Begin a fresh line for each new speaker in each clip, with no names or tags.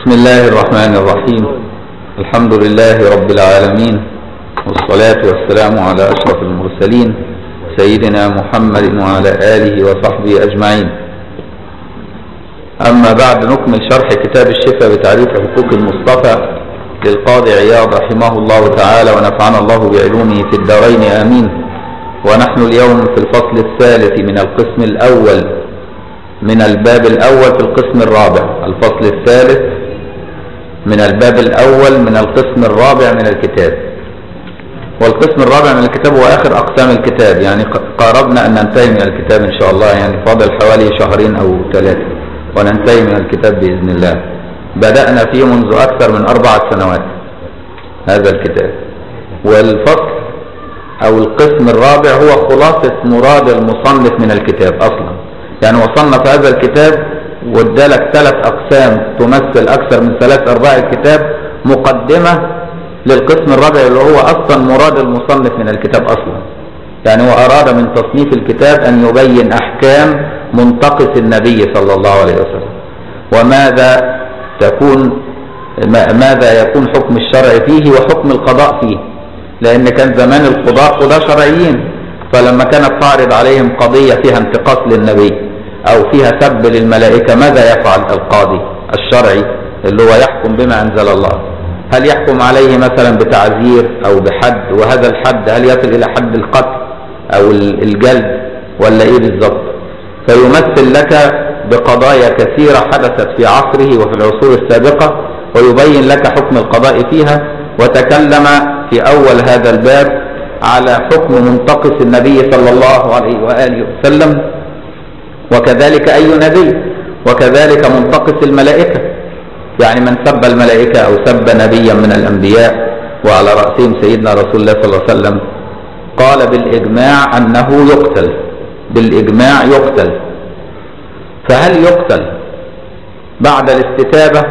بسم الله الرحمن الرحيم الحمد لله رب العالمين والصلاة والسلام على أشرف المرسلين سيدنا محمد وعلى آله وصحبه أجمعين أما بعد نكمل شرح كتاب الشفاء بتعريف حقوق المصطفى للقاضي عياض رحمه الله تعالى ونفعنا الله بعلومه في الدارين آمين ونحن اليوم في الفصل الثالث من القسم الأول من الباب الأول في القسم الرابع الفصل الثالث من الباب الأول من القسم الرابع من الكتاب والقسم الرابع من الكتاب هو آخر أقسام الكتاب يعني قاربنا أن ننتهي من الكتاب إن شاء الله يعني فاضل حوالي شهرين أو ثلاثة وننتهي من الكتاب بإذن الله بدأنا فيه منذ أكثر من أربعة سنوات هذا الكتاب والفصل أو القسم الرابع هو خلاصة مراد المصنف من الكتاب أصلا يعني وصلنا في هذا الكتاب وادالك ثلاث أقسام تمثل أكثر من ثلاث أرباع الكتاب مقدمة للقسم الرابع اللي هو أصلا مراد المصنف من الكتاب أصلا يعني هو أراد من تصنيف الكتاب أن يبين أحكام منتقص النبي صلى الله عليه وسلم وماذا تكون ماذا يكون حكم الشرع فيه وحكم القضاء فيه لأن كان زمان القضاء قضاء شرعيين فلما كانت تعرض عليهم قضية فيها انتقاص للنبي أو فيها سب للملائكة ماذا يفعل القاضي الشرعي اللي هو يحكم بما أنزل الله هل يحكم عليه مثلا بتعزير أو بحد وهذا الحد هل يصل إلى حد القتل أو الجلد ولا إيه بالظبط فيمثل لك بقضايا كثيرة حدثت في عصره وفي العصور السابقة ويبين لك حكم القضاء فيها وتكلم في أول هذا الباب على حكم منتقص النبي صلى الله عليه وآله وسلم وكذلك أي نبي وكذلك منتقص الملائكة يعني من سب الملائكة أو سب نبيا من الأنبياء وعلى رأسهم سيدنا رسول الله صلى الله عليه وسلم قال بالإجماع أنه يقتل بالإجماع يقتل فهل يقتل بعد الاستتابة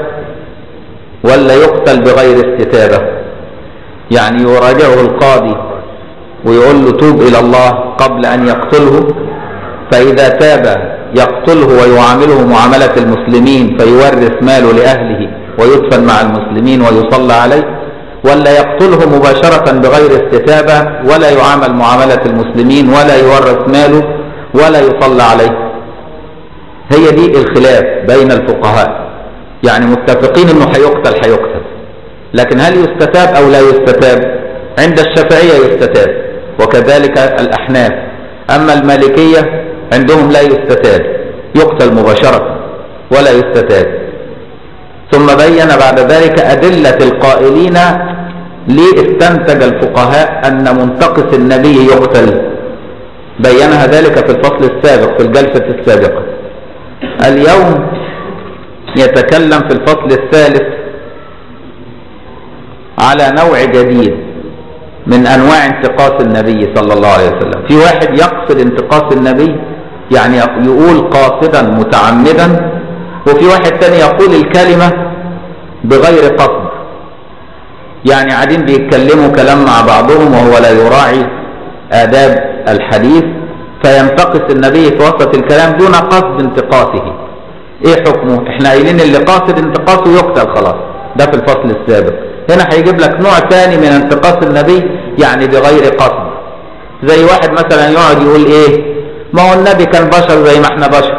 ولا يقتل بغير استتابة يعني يراجعه القاضي ويقول له توب إلى الله قبل أن يقتله فإذا تاب يقتله ويعامله معاملة المسلمين فيورث ماله لأهله ويدفن مع المسلمين ويصلى عليه ولا يقتله مباشرة بغير استتابة ولا يعامل معاملة المسلمين ولا يورث ماله ولا يصلى عليه هي دي الخلاف بين الفقهاء يعني متفقين انه هيقتل هيقتل لكن هل يستتاب او لا يستتاب عند الشافعية يستتاب وكذلك الأحناف أما المالكية عندهم لا يستتاب يقتل مباشرة ولا يستتاب ثم بين بعد ذلك أدلة القائلين ليه استنتج الفقهاء أن منتقص النبي يقتل بينها ذلك في الفصل السابق في الجلسة السابقة اليوم يتكلم في الفصل الثالث على نوع جديد من انواع انتقاص النبي صلى الله عليه وسلم في واحد يقصد انتقاص النبي يعني يقول قاصدا متعمدا وفي واحد تاني يقول الكلمة بغير قصد يعني قاعدين بيتكلموا كلام مع بعضهم وهو لا يراعي آداب الحديث فينتقص النبي في وسط الكلام دون قصد انتقاصه ايه حكمه احنا قايلين اللي قاصد انتقاصه يقتل خلاص ده في الفصل السابق هنا هيجيب لك نوع ثاني من انتقاص النبي يعني بغير قصد زي واحد مثلا يقعد يقول ايه ما هو النبي كان بشر زي ما احنا بشر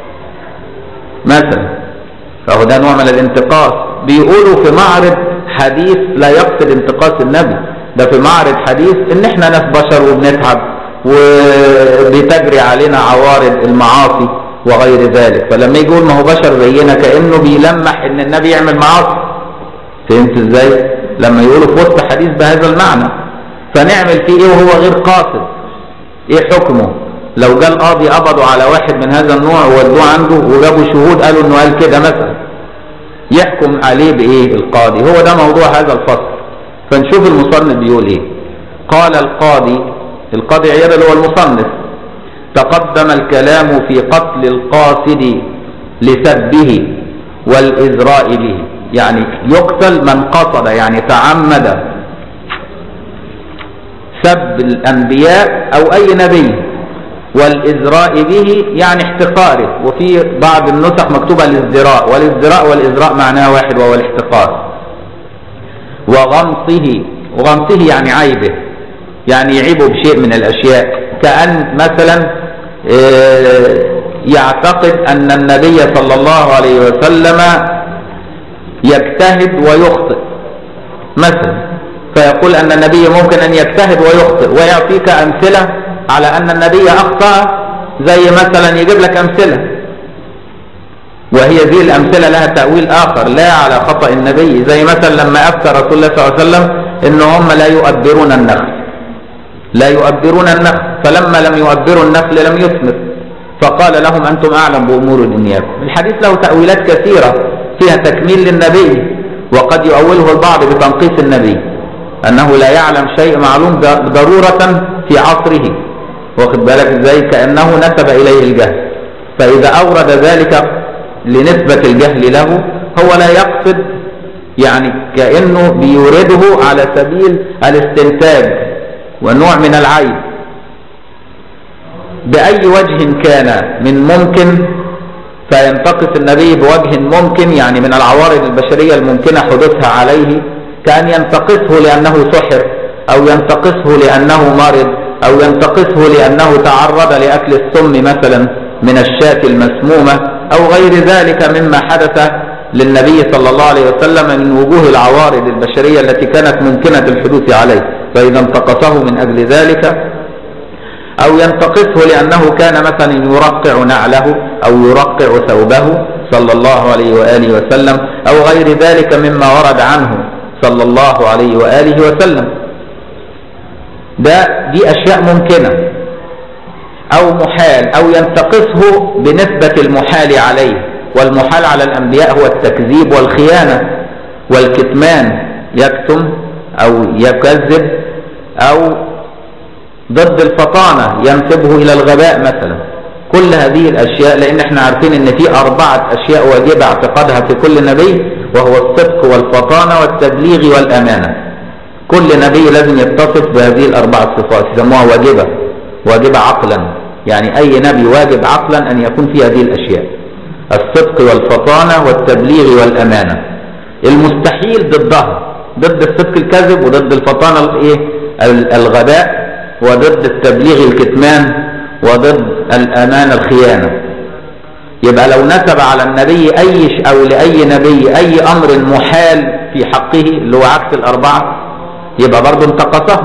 مثلا فهو ده نوع من الانتقاص بيقولوا في معرض حديث لا يقصد انتقاص النبي ده في معرض حديث ان احنا ناس بشر وبنتعب وبتجري علينا عوارض المعاصي وغير ذلك فلما يقول ما هو بشر زينا كانه بيلمح ان النبي يعمل معاصي فهمت ازاي لما يقولوا في وسط حديث بهذا المعنى فنعمل فيه ايه وهو غير قاصد ايه حكمه لو جاء القاضي قبضوا على واحد من هذا النوع وودوه عنده وجابوا شهود قالوا انه قال كده مثلا يحكم عليه بايه القاضي هو ده موضوع هذا الفصل فنشوف المصنف بيقول ايه قال القاضي القاضي عياض اللي هو المصنف تقدم الكلام في قتل القاصد لسبه والإزراء به يعني يقتل من قصد يعني تعمد سب الأنبياء أو أي نبي والإزراء به يعني احتقاره وفي بعض النسخ مكتوبة الازدراء والازدراء والإزراء معناه واحد وهو الاحتقار وغمصه وغمصه يعني عيبه يعني يعيبه بشيء من الأشياء كأن مثلا يعتقد أن النبي صلى الله عليه وسلم يجتهد ويخطئ مثلا فيقول أن النبي ممكن أن يجتهد ويخطئ ويعطيك أمثلة على أن النبي أخطأ زي مثلا يجيب لك أمثلة وهي ذي الأمثلة لها تأويل آخر لا على خطأ النبي زي مثلا لما أفتى رسول الله صلى الله عليه وسلم إن هم لا يؤبرون النخل لا يؤبرون النخل فلما لم يؤبروا النخل لم يثمر فقال لهم أنتم أعلم بأمور دنياكم الحديث له تأويلات كثيرة فيها تكميل للنبي وقد يؤوله البعض بتنقيص النبي أنه لا يعلم شيء معلوم ضرورة في عصره واخد بالك ازاي كأنه نسب إليه الجهل فإذا أورد ذلك لنسبة الجهل له هو لا يقصد يعني كأنه بيورده على سبيل الاستنتاج ونوع من العيب بأي وجه كان من ممكن فينتقص النبي بوجه ممكن يعني من العوارض البشرية الممكنة حدوثها عليه كأن ينتقصه لأنه سحر أو ينتقصه لأنه مرض أو ينتقصه لأنه تعرض لأكل السم مثلا من الشاة المسمومة أو غير ذلك مما حدث للنبي صلى الله عليه وسلم من وجوه العوارض البشرية التي كانت ممكنة الحدوث عليه فإذا انتقصه من أجل ذلك أو ينتقصه لأنه كان مثلا يرقع نعله أو يرقع ثوبه صلى الله عليه وآله وسلم أو غير ذلك مما ورد عنه صلى الله عليه وآله وسلم ده دي أشياء ممكنة أو محال أو ينتقصه بنسبة المحال عليه والمحال على الأنبياء هو التكذيب والخيانة والكتمان يكتم أو يكذب أو ضد الفطانة ينسبه إلى الغباء مثلا كل هذه الأشياء لأن احنا عارفين ان في أربعة أشياء واجب اعتقادها في كل نبي وهو الصدق والفطانة والتبليغ والأمانة كل نبي لازم يتصف بهذه الأربع صفات يسموها واجبة واجبة عقلا يعني أي نبي واجب عقلا أن يكون في هذه الأشياء الصدق والفطانة والتبليغ والأمانة المستحيل ضدها ضد الصدق الكذب وضد الفطانة الايه الغباء وضد التبليغ الكتمان وضد الأمان الخيانة يبقى لو نسب على النبي أي أو لأي نبي أي أمر محال في حقه اللي هو عكس الأربعة يبقى برضه انتقصه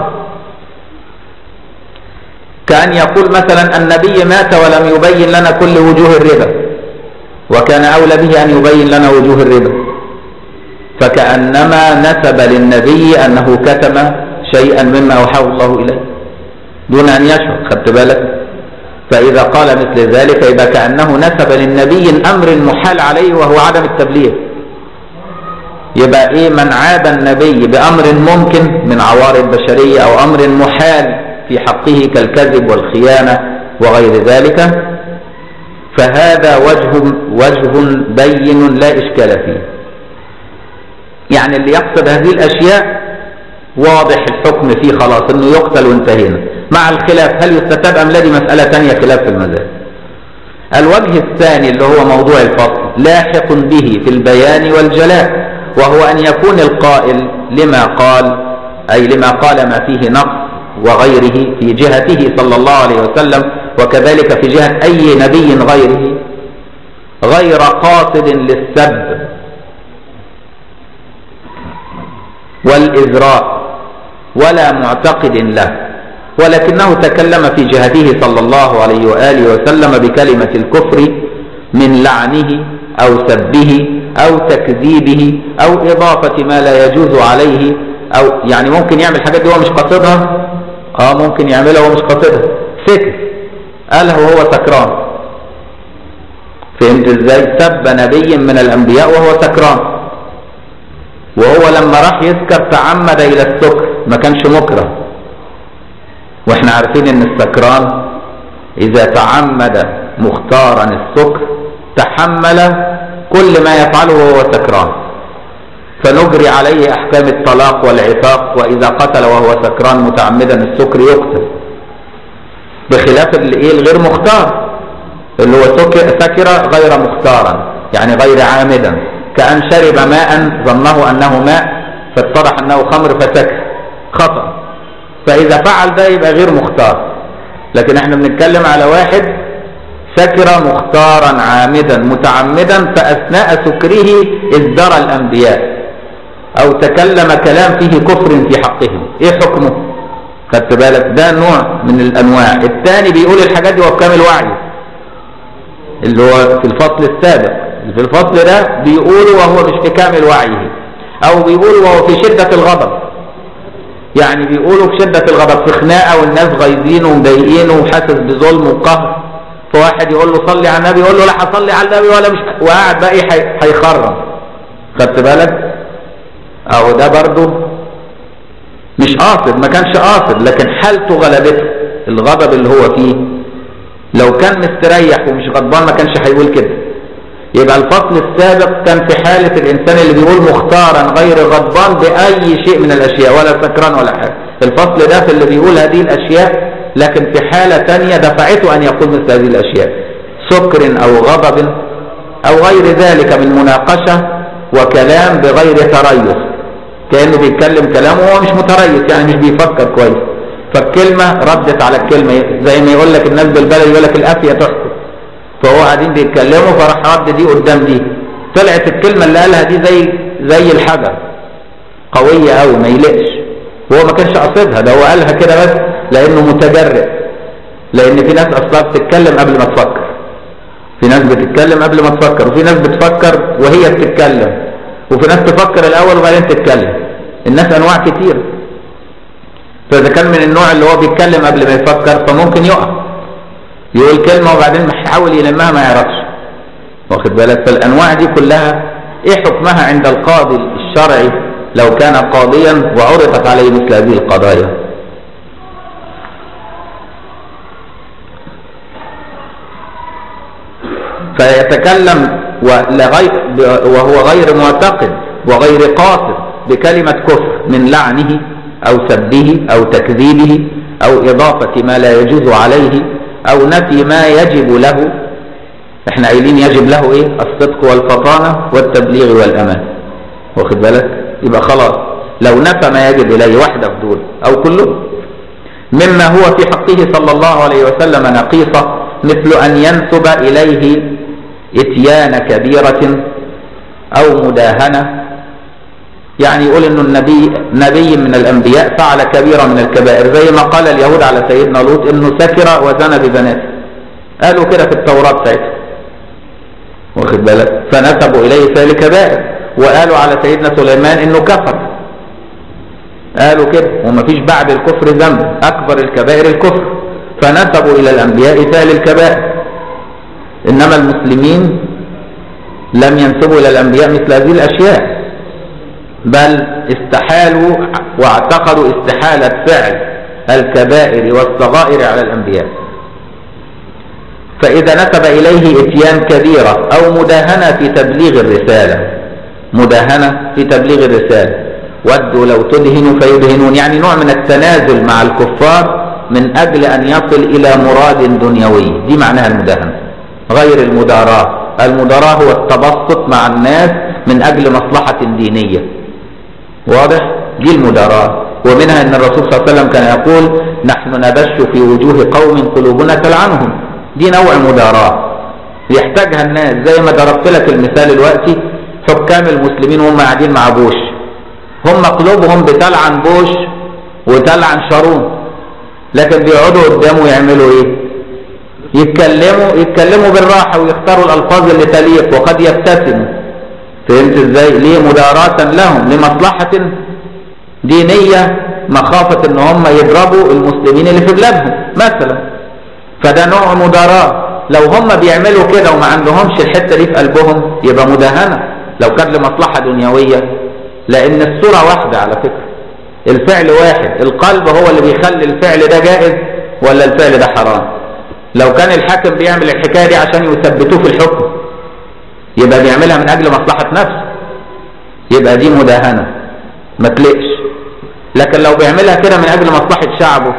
كأن يقول مثلا النبي مات ولم يبين لنا كل وجوه الربا وكان أولى به أن يبين لنا وجوه الربا فكأنما نسب للنبي أنه كتم شيئا مما أوحاه الله إليه دون أن يشعر خدت بالك فإذا قال مثل ذلك يبقى كأنه نسب للنبي أمر محال عليه وهو عدم التبليغ يبقى إيه من عاب النبي بأمر ممكن من عوارض بشرية أو أمر محال في حقه كالكذب والخيانة وغير ذلك فهذا وجه وجه بين لا إشكال فيه يعني اللي يقصد هذه الأشياء واضح الحكم فيه خلاص انه يقتل وانتهينا مع الخلاف هل يستتاب ام لا دي مسألة تانية خلاف في المذاهب الوجه الثاني اللي هو موضوع الفصل لاحق به في البيان والجلاء وهو ان يكون القائل لما قال اي لما قال ما فيه نقص وغيره في جهته صلى الله عليه وسلم وكذلك في جهة اي نبي غيره غير قاصد للسب والإزراء ولا معتقد له ولكنه تكلم في جهته صلى الله عليه وآله وسلم بكلمة الكفر من لعنه أو سبه أو تكذيبه أو إضافة ما لا يجوز عليه أو يعني ممكن يعمل حاجات دي هو مش قصدها اه ممكن يعملها وهو مش قصدها سكت قالها وهو سكران فهمت ازاي سب نبي من الانبياء وهو سكران وهو لما راح يسكر تعمد الى السكر ما كانش مكره واحنا عارفين ان السكران اذا تعمد مختارا السكر تحمل كل ما يفعله وهو سكران فنجري عليه احكام الطلاق والعفاق واذا قتل وهو سكران متعمدا السكر يقتل بخلاف الايه الغير مختار اللي هو سكر غير مختارا يعني غير عامدا كأن شرب ماء ظنه أنه ماء فاتضح أنه خمر فسكر خطأ فإذا فعل ده يبقى غير مختار لكن احنا بنتكلم على واحد سكر مختارا عامدا متعمدا فأثناء سكره ازدرى الأنبياء أو تكلم كلام فيه كفر في حقهم إيه حكمه خدت بالك ده نوع من الأنواع الثاني بيقول الحاجات دي وهو كامل وعي اللي هو في الفصل السابق في الفصل ده بيقول وهو مش في كامل وعيه أو بيقول وهو في شدة الغضب يعني بيقولوا في شدة الغضب في خناقة والناس غايزينه ومضايقينه وحاسس بظلم وقهر فواحد يقول له صلي على النبي يقول له لا هصلي على النبي ولا مش وقاعد بقى ايه هيخرم خدت بالك اهو ده برضه مش قاصد ما كانش قاصد لكن حالته غلبته الغضب اللي هو فيه لو كان مستريح ومش غضبان ما كانش هيقول كده يبقى الفصل السابق كان في حالة الإنسان اللي بيقول مختارا غير غضبان بأي شيء من الأشياء ولا سكران ولا حاجة الفصل ده في اللي بيقول هذه الأشياء لكن في حالة تانية دفعته أن يقول مثل هذه الأشياء سكر أو غضب أو غير ذلك من مناقشة وكلام بغير تريث كأنه بيتكلم كلام وهو مش متريث يعني مش بيفكر كويس فالكلمة ردت على الكلمة زي ما يقول لك الناس بالبلد يقول لك الأفية تحكم فهو قاعدين بيتكلموا فراح رد دي قدام دي طلعت الكلمة اللي قالها دي زي زي الحجر قوية قوي ما يلقش هو ما كانش قصدها ده هو قالها كده بس لانه متجرئ لان في ناس اصلا بتتكلم قبل ما تفكر في ناس بتتكلم قبل ما تفكر وفي ناس بتفكر وهي بتتكلم وفي ناس تفكر الاول وبعدين تتكلم الناس انواع كتير فاذا كان من النوع اللي هو بيتكلم قبل ما يفكر فممكن يقع يقول كلمة وبعدين يحاول يلمها ما يعرفش واخد بالك فالانواع دي كلها ايه حكمها عند القاضي الشرعي لو كان قاضيا وعرضت عليه مثل هذه القضايا فيتكلم وهو غير معتقد وغير قاصد بكلمة كفر من لعنه أو سبه أو تكذيبه أو إضافة ما لا يجوز عليه أو نفي ما يجب له احنا قايلين يجب له ايه الصدق والفطانة والتبليغ والأمان واخد بالك يبقى خلاص لو نفى ما يجب إليه واحدة في دول أو كله مما هو في حقه صلى الله عليه وسلم نقيصة مثل أن ينسب إليه اتيان كبيرة أو مداهنة يعني يقول انه النبي نبي من الانبياء فعل كبيرة من الكبائر زي ما قال اليهود على سيدنا لوط انه سكر وزنى ببناته قالوا كده في التوراة ساعتها واخد بالك فنسبوا اليه فعل كبائر وقالوا على سيدنا سليمان انه كفر قالوا كده ومفيش بعد الكفر ذنب اكبر الكبائر الكفر فنسبوا الى الانبياء فعل الكبائر انما المسلمين لم ينسبوا الى الانبياء مثل هذه الاشياء بل استحالوا واعتقدوا استحالة فعل الكبائر والصغائر على الأنبياء فإذا نسب إليه اتيان كبيرة أو مداهنة في تبليغ الرسالة مداهنة في تبليغ الرسالة ودوا لو تدهنوا فيدهنون يعني نوع من التنازل مع الكفار من أجل أن يصل إلى مراد دنيوي دي معناها المداهنة غير المداراة المداراة هو التبسط مع الناس من أجل مصلحة دينية واضح دي المداراة ومنها ان الرسول صلى الله عليه وسلم كان يقول نحن نبش في وجوه قوم قلوبنا تلعنهم دي نوع مداراة يحتاجها الناس زي ما ضربت لك المثال دلوقتي حكام المسلمين وهم قاعدين مع بوش هم قلوبهم بتلعن بوش وتلعن شارون لكن بيقعدوا قدامه يعملوا ايه يتكلموا يتكلموا بالراحة ويختاروا الألفاظ اللي تليق وقد يبتسموا فهمت ازاي ليه مداراة لهم لمصلحة دينية مخافة ان هم يضربوا المسلمين اللي في بلادهم مثلا فده نوع مداراة لو هم بيعملوا كده وما عندهمش الحتة دي في قلبهم يبقى مداهنة لو كان لمصلحة دنيوية لان الصورة واحدة على فكرة الفعل واحد القلب هو اللي بيخلي الفعل ده جائز ولا الفعل ده حرام لو كان الحاكم بيعمل الحكاية دي عشان يثبتوه في الحكم يبقى بيعملها من اجل مصلحة نفسه يبقى دي مداهنة ما تلقش لكن لو بيعملها كده من اجل مصلحة شعبه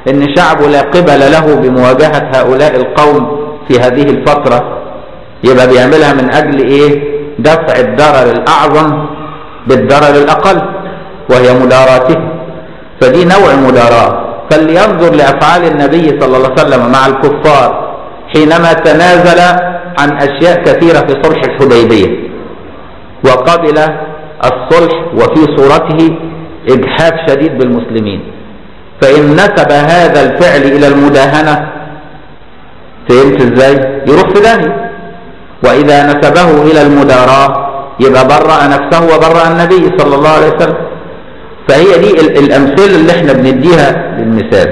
ان شعبه لا قبل له بمواجهة هؤلاء القوم في هذه الفترة يبقى بيعملها من اجل ايه دفع الضرر الاعظم بالضرر الاقل وهي مداراته فدي نوع مداراة فلينظر لافعال النبي صلى الله عليه وسلم مع الكفار حينما تنازل عن اشياء كثيرة في صلح الحديبية وقبل الصلح وفي صورته اجحاف شديد بالمسلمين فان نسب هذا الفعل الى المداهنة فهمت ازاي يروح في داهية واذا نسبه الى المداراة يبقى برأ نفسه وبرأ النبي صلى الله عليه وسلم فهي دي الامثله اللي احنا بنديها للمثال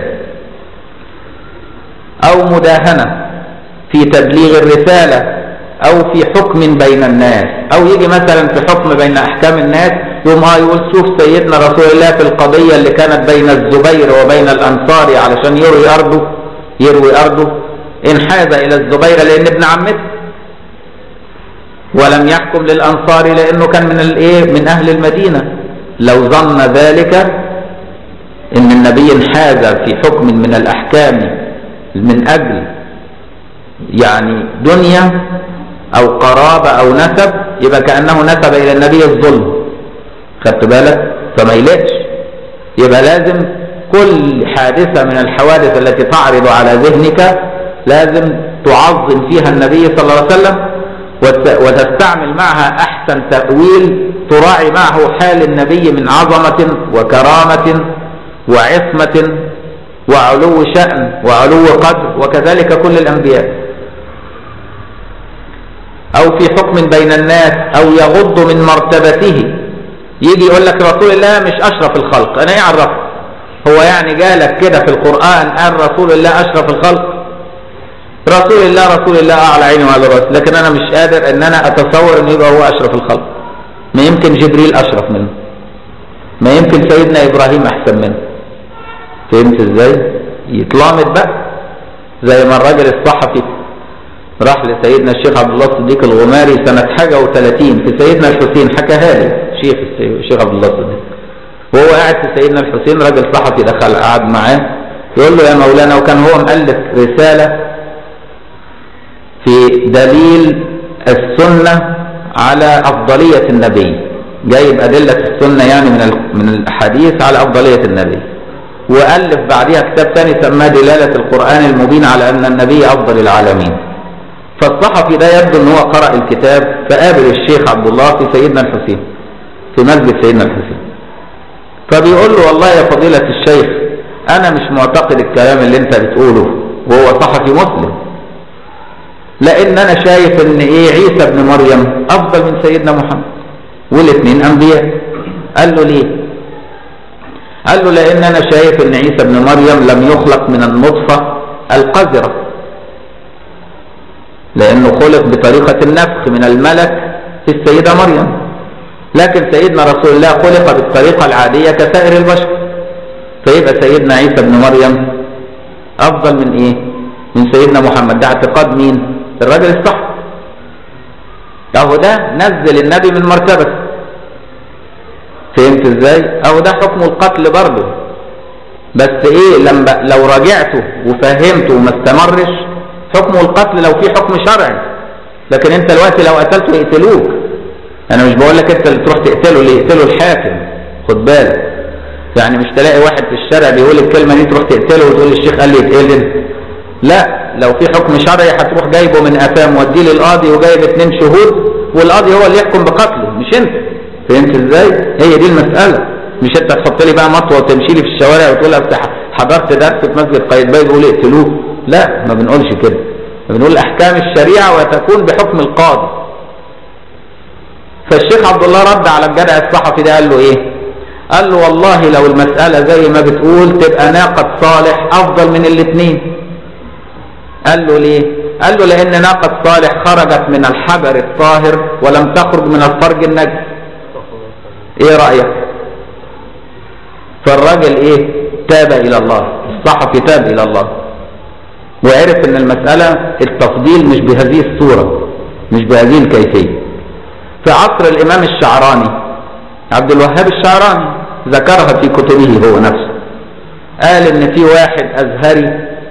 او مداهنة في تبليغ الرسالة او في حكم بين الناس او يجي مثلا في حكم بين احكام الناس يوم اه يقول شوف سيدنا رسول الله في القضية اللي كانت بين الزبير وبين الانصار علشان يروي ارضه يروي ارضه انحاز الى الزبير لان ابن عمته ولم يحكم للانصار لانه كان من الايه من اهل المدينة لو ظن ذلك ان النبي انحاز في حكم من الاحكام من اجل يعني دنيا او قرابة او نسب يبقى كأنه نسب الى النبي الظلم خدت بالك فما يلقش يبقى لازم كل حادثة من الحوادث التي تعرض على ذهنك لازم تعظم فيها النبي صلى الله عليه وسلم وتستعمل معها احسن تأويل تراعي معه حال النبي من عظمة وكرامة وعصمة وعلو شأن وعلو قدر وكذلك كل الأنبياء أو في حكم بين الناس أو يغض من مرتبته يجي يقول لك رسول الله مش أشرف الخلق أنا إيه عرفه هو يعني جالك كده في القرآن قال رسول الله أشرف الخلق رسول الله رسول الله أعلى عيني وعلى راسي لكن أنا مش قادر إن أنا أتصور إن يبقى هو أشرف الخلق ما يمكن جبريل أشرف منه ما يمكن سيدنا إبراهيم أحسن منه فهمت إزاي يتلامط بقى زي ما الراجل الصحفي راح لسيدنا الشيخ عبد الله الصديق الغماري سنة حاجة وثلاثين في سيدنا الحسين حكاها لي شيخ الشيخ عبد الله الصديق وهو قاعد في سيدنا الحسين راجل صحفي دخل قعد معاه يقول له يا مولانا وكان هو مؤلف رسالة في دليل السنة على أفضلية النبي جايب أدلة السنة يعني من من الأحاديث على أفضلية النبي وألف بعدها كتاب ثاني سماه دلالة القرآن المبين على أن النبي أفضل العالمين فالصحفي ده يبدو ان هو قرأ الكتاب فقابل الشيخ عبد الله في سيدنا الحسين في مسجد سيدنا الحسين فبيقول له والله يا فضيلة الشيخ انا مش معتقد الكلام اللي انت بتقوله وهو صحفي مسلم لان انا شايف ان ايه عيسى ابن مريم افضل من سيدنا محمد والاثنين انبياء قال له ليه قال له لان انا شايف ان عيسى ابن مريم لم يخلق من النطفة القذرة لانه خلق بطريقة النفخ من الملك في السيدة مريم لكن سيدنا رسول الله خلق بالطريقة العادية كسائر البشر فيبقى سيدنا عيسى ابن مريم افضل من ايه من سيدنا محمد ده اعتقاد مين الراجل الصح اهو ده نزل النبي من مرتبته فهمت ازاي اهو ده حكم القتل برضه بس ايه لما لو راجعته وفهمته وما استمرش حكم القتل لو في حكم شرعي لكن انت دلوقتي لو قتلته يقتلوك انا مش بقول لك انت اللي تروح تقتله ليه يقتله الحاكم خد بالك يعني مش تلاقي واحد في الشارع بيقول الكلمه دي تروح تقتله وتقول الشيخ قال لي يتقتل لا لو في حكم شرعي هتروح جايبه من قفاه موديه للقاضي وجايب اتنين شهود والقاضي هو اللي يحكم بقتله مش انت فهمت ازاي هي دي المساله مش انت تحط لي بقى مطوه وتمشي لي في الشوارع وتقول افتح حضرت درس في مسجد قايتباي بيقول اقتلوه لا ما بنقولش كده بنقول احكام الشريعه وتكون بحكم القاضي فالشيخ عبد الله رد على الجدع الصحفي ده قال له ايه قال له والله لو المسألة زي ما بتقول تبقى ناقة صالح افضل من الاثنين قال له ليه قال له لان ناقة صالح خرجت من الحجر الطاهر ولم تخرج من الفرج النجس ايه رأيك فالراجل ايه تاب الى الله الصحفي تاب الى الله وعرف ان المسألة التفضيل مش بهذه الصورة مش بهذه الكيفية في عصر الامام الشعراني عبد الوهاب الشعراني ذكرها في كتبه هو نفسه قال ان في واحد ازهري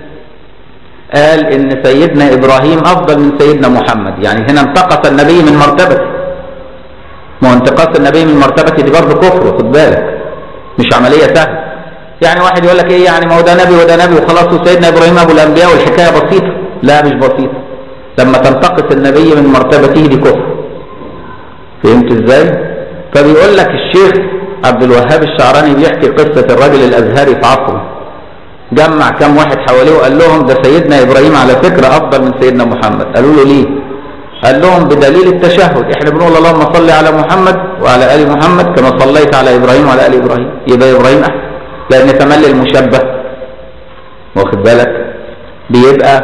قال ان سيدنا ابراهيم افضل من سيدنا محمد يعني هنا انتقص النبي من مرتبته ما هو انتقاص النبي من مرتبته دي برضه كفر خد بالك مش عمليه سهله يعني واحد يقول لك ايه يعني ما هو ده نبي وده نبي وخلاص وسيدنا ابراهيم ابو الانبياء والحكايه بسيطه لا مش بسيطه لما تنتقص النبي من مرتبته دي كفر فهمت ازاي فبيقول لك الشيخ عبد الوهاب الشعراني بيحكي قصه الرجل الازهري في عصره جمع كم واحد حواليه وقال لهم ده سيدنا ابراهيم على فكره افضل من سيدنا محمد قالوا له ليه قال لهم بدليل التشهد احنا بنقول اللهم صل على محمد وعلى ال محمد كما صليت على ابراهيم وعلى ال ابراهيم يبقى ابراهيم احسن لان تملي المشبه واخد بالك بيبقى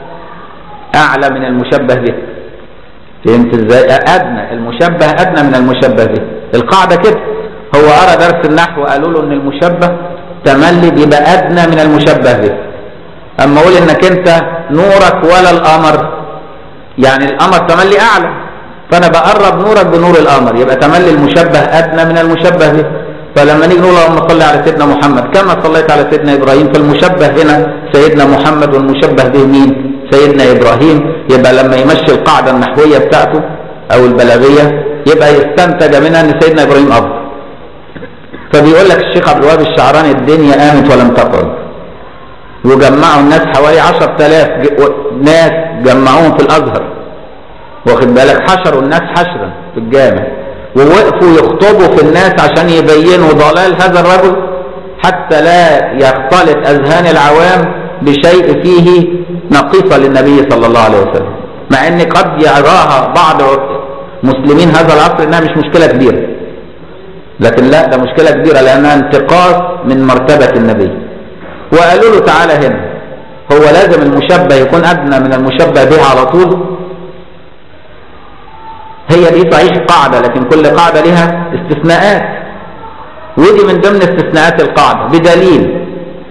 اعلى من المشبه به فهمت ازاي ادنى المشبه ادنى من المشبه به القاعده كده هو ارى درس النحو قالوا له ان المشبه تملي بيبقى ادنى من المشبه به اما اقول انك انت نورك ولا القمر يعني القمر تملي اعلى فانا بقرب نورك بنور القمر يبقى تملي المشبه ادنى من المشبه به فلما نيجي نقول اللهم صل على سيدنا محمد كما صليت على سيدنا ابراهيم فالمشبه هنا سيدنا محمد والمشبه به مين سيدنا ابراهيم يبقى لما يمشي القاعده النحويه بتاعته او البلاغيه يبقى يستنتج منها ان سيدنا ابراهيم افضل فبيقول لك الشيخ عبد الوهاب الشعراني الدنيا قامت ولم تقعد وجمعوا الناس حوالي 10000 ناس جمعوهم في الازهر واخد بالك حشروا الناس حشرا في الجامع ووقفوا يخطبوا في الناس عشان يبينوا ضلال هذا الرجل حتى لا يختلط اذهان العوام بشيء فيه نقيصه للنبي صلى الله عليه وسلم مع ان قد يراها بعض مسلمين هذا العصر انها مش مشكله كبيره لكن لا ده مشكله كبيره لانها انتقاص من مرتبه النبي وقالوا له تعالى هنا هو لازم المشبه يكون ادنى من المشبه به على طول هي دي صحيح قاعدة لكن كل قاعدة لها استثناءات ودي من ضمن استثناءات القاعدة بدليل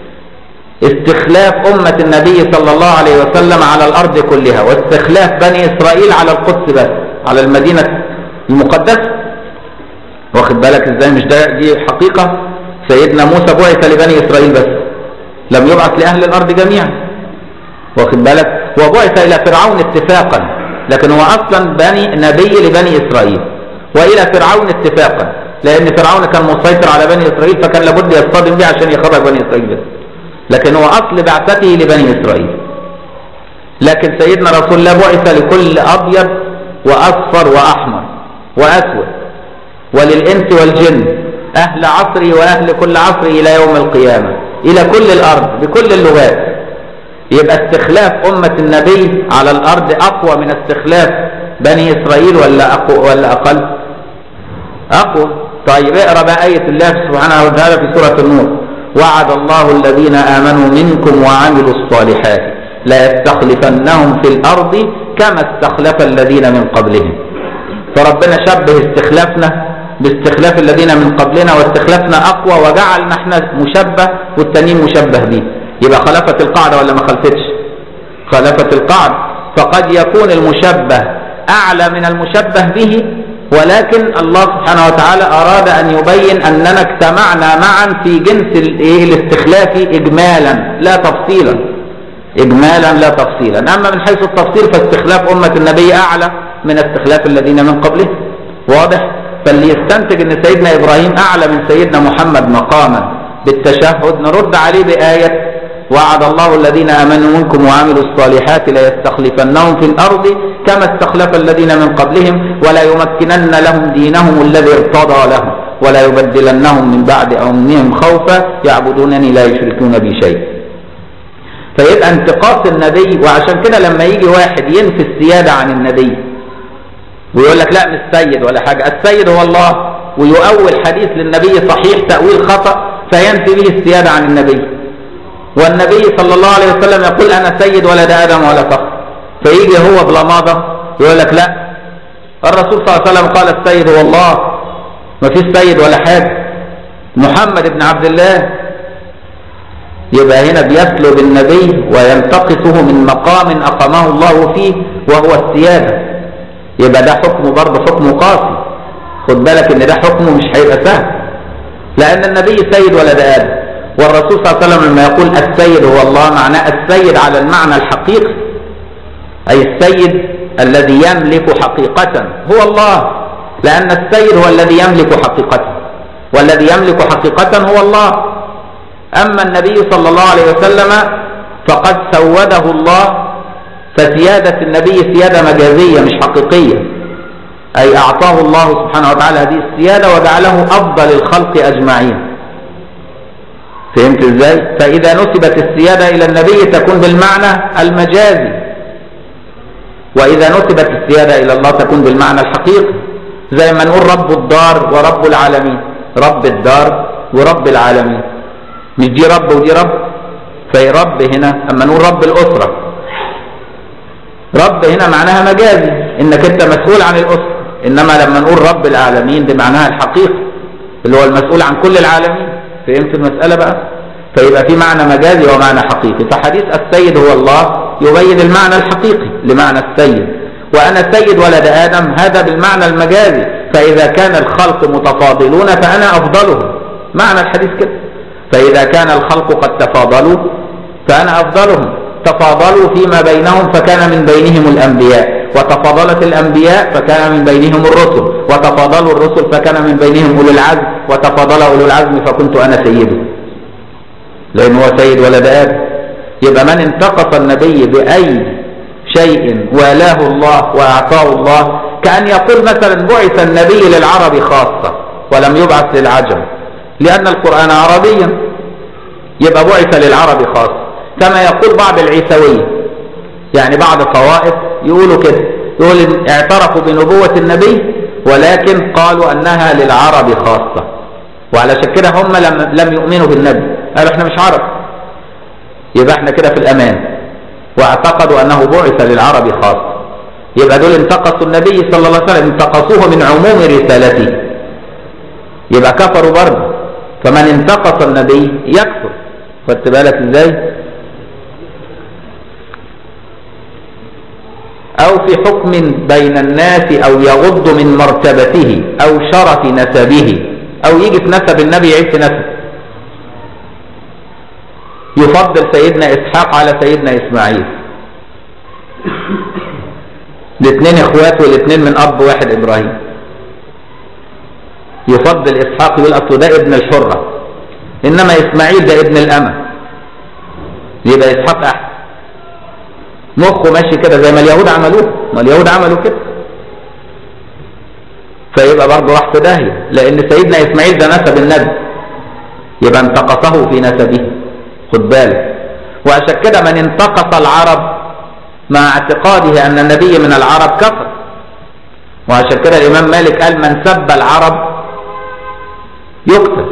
استخلاف أمة النبي صلى الله عليه وسلم على الأرض كلها واستخلاف بني إسرائيل على القدس بس على المدينة المقدسة واخد بالك ازاي مش ده دي حقيقة سيدنا موسى بعث لبني إسرائيل بس لم يبعث لأهل الأرض جميعا واخد بالك وبعث إلى فرعون اتفاقا لكن هو اصلا بني نبي لبني اسرائيل والى فرعون اتفاقا لان فرعون كان مسيطر على بني اسرائيل فكان لابد يصطدم به عشان يخرج بني اسرائيل بس لكن هو اصل بعثته لبني اسرائيل لكن سيدنا رسول الله بعث لكل ابيض واصفر واحمر واسود وللانس والجن اهل عصري واهل كل عصر الى يوم القيامه الى كل الارض بكل اللغات يبقى استخلاف أمة النبي على الأرض أقوى من استخلاف بني إسرائيل ولا أقوى ولا أقل؟ أقوى طيب اقرأ بقى آية الله سبحانه وتعالى في سورة النور وعد الله الذين آمنوا منكم وعملوا الصالحات لا يستخلفنهم في الأرض كما استخلف الذين من قبلهم فربنا شبه استخلافنا باستخلاف الذين من قبلنا واستخلافنا أقوى وجعلنا احنا مشبه والتانيين مشبه به يبقى خلفت القاعدة ولا ما خلفتش خلفت القاعدة فقد يكون المشبه أعلى من المشبه به ولكن الله سبحانه وتعالى أراد أن يبين أننا اجتمعنا معا في جنس الاستخلاف إجمالا لا تفصيلا إجمالا لا تفصيلا أما من حيث التفصيل فاستخلاف أمة النبي أعلى من استخلاف الذين من قبله واضح فاللي يستنتج أن سيدنا إبراهيم أعلى من سيدنا محمد مقاما بالتشهد نرد عليه بآية وعد الله الذين آمنوا منكم وعملوا الصالحات ليستخلفنهم في الأرض كما استخلف الذين من قبلهم ولا يمكنن لهم دينهم الذي ارتضى لهم ولا يبدلنهم من بعد أمنهم خوفا يعبدونني لا يشركون بي شيء فيبقى انتقاص النبي وعشان كده لما يجي واحد ينفي السيادة عن النبي ويقول لك لا مش سيد ولا حاجة السيد هو الله ويؤول حديث للنبي صحيح تأويل خطأ فينفي به السيادة عن النبي والنبي صلى الله عليه وسلم يقول أنا سيد ولد آدم ولا فخر فيجي هو بلماضة يقول لك لا الرسول صلى الله عليه وسلم قال السيد هو الله ما فيش سيد ولا حاجة محمد بن عبد الله يبقى هنا بيسلب النبي وينتقصه من مقام أقامه الله فيه وهو السيادة يبقى ده حكمه برضه حكمه قاسي خد بالك ان ده حكمه مش هيبقى سهل لأن النبي سيد ولد آدم والرسول صلى الله عليه وسلم لما يقول السيد هو الله معناه السيد على المعنى الحقيقي أي السيد الذي يملك حقيقة هو الله لأن السيد هو الذي يملك حقيقة والذي يملك حقيقة هو الله أما النبي صلى الله عليه وسلم فقد سوده الله فسيادة النبي سيادة مجازية مش حقيقية أي أعطاه الله سبحانه وتعالى هذه السيادة وجعله أفضل الخلق أجمعين فهمت ازاي فإذا نسبت السيادة إلى النبي تكون بالمعنى المجازي وإذا نسبت السيادة إلى الله تكون بالمعنى الحقيقي زي ما نقول رب الدار ورب العالمين رب الدار ورب العالمين مش دي رب ودي رب فهي رب هنا أما نقول رب الأسرة رب هنا معناها مجازي إنك أنت مسؤول عن الأسرة إنما لما نقول رب العالمين بمعناها الحقيقي اللي هو المسؤول عن كل العالمين فهمت المسألة بقى فيبقى في معنى مجازي ومعنى حقيقي فحديث السيد هو الله يبين المعنى الحقيقي لمعنى السيد وأنا سيد ولد آدم هذا بالمعنى المجازي فإذا كان الخلق متفاضلون فأنا أفضلهم معنى الحديث كده فإذا كان الخلق قد تفاضلوا فأنا أفضلهم تفاضلوا فيما بينهم فكان من بينهم الأنبياء وتفاضلت الأنبياء فكان من بينهم الرسل وتفاضلوا الرسل فكان من بينهم أولو العزم وتفاضل أولو العزم فكنت أنا سيده لأن هو سيد ولد آدم يبقى من انتقص النبي بأي شيء والاه الله وأعطاه الله كأن يقول مثلا بعث النبي للعرب خاصة ولم يبعث للعجم لأن القرآن عربيا يبقى بعث للعرب خاصة كما يقول بعض العيسوية يعني بعض الطوائف يقولوا كده يقول اعترفوا بنبوة النبي ولكن قالوا أنها للعرب خاصة وعلشان كده هم لم, لم يؤمنوا بالنبي قالوا احنا مش عرب يبقى احنا كده في الأمان واعتقدوا أنه بعث للعرب خاصة يبقى دول انتقصوا النبي صلى الله عليه وسلم انتقصوه من عموم رسالته يبقى كفروا برضه فمن انتقص النبي يكفر خدت بالك ازاي او في حكم بين الناس او يغض من مرتبته او شرف نسبه او يجي في نسب النبي يعيش في نسب يفضل سيدنا اسحاق على سيدنا اسماعيل الاثنين اخوات والاثنين من اب واحد ابراهيم يفضل اسحاق يقول اصل ده ابن الحره انما اسماعيل ده ابن الامه يبقى اسحاق احسن مخه ماشي كده زي ما اليهود عملوه ما اليهود عملوا كده فيبقى برضه راح في داهيه لان سيدنا اسماعيل ده نسب النبي يبقى انتقصه في نسبه خد بالك وعشان كده من انتقص العرب مع اعتقاده ان النبي من العرب كفر وعشان كده الامام مالك قال من سب العرب يقتل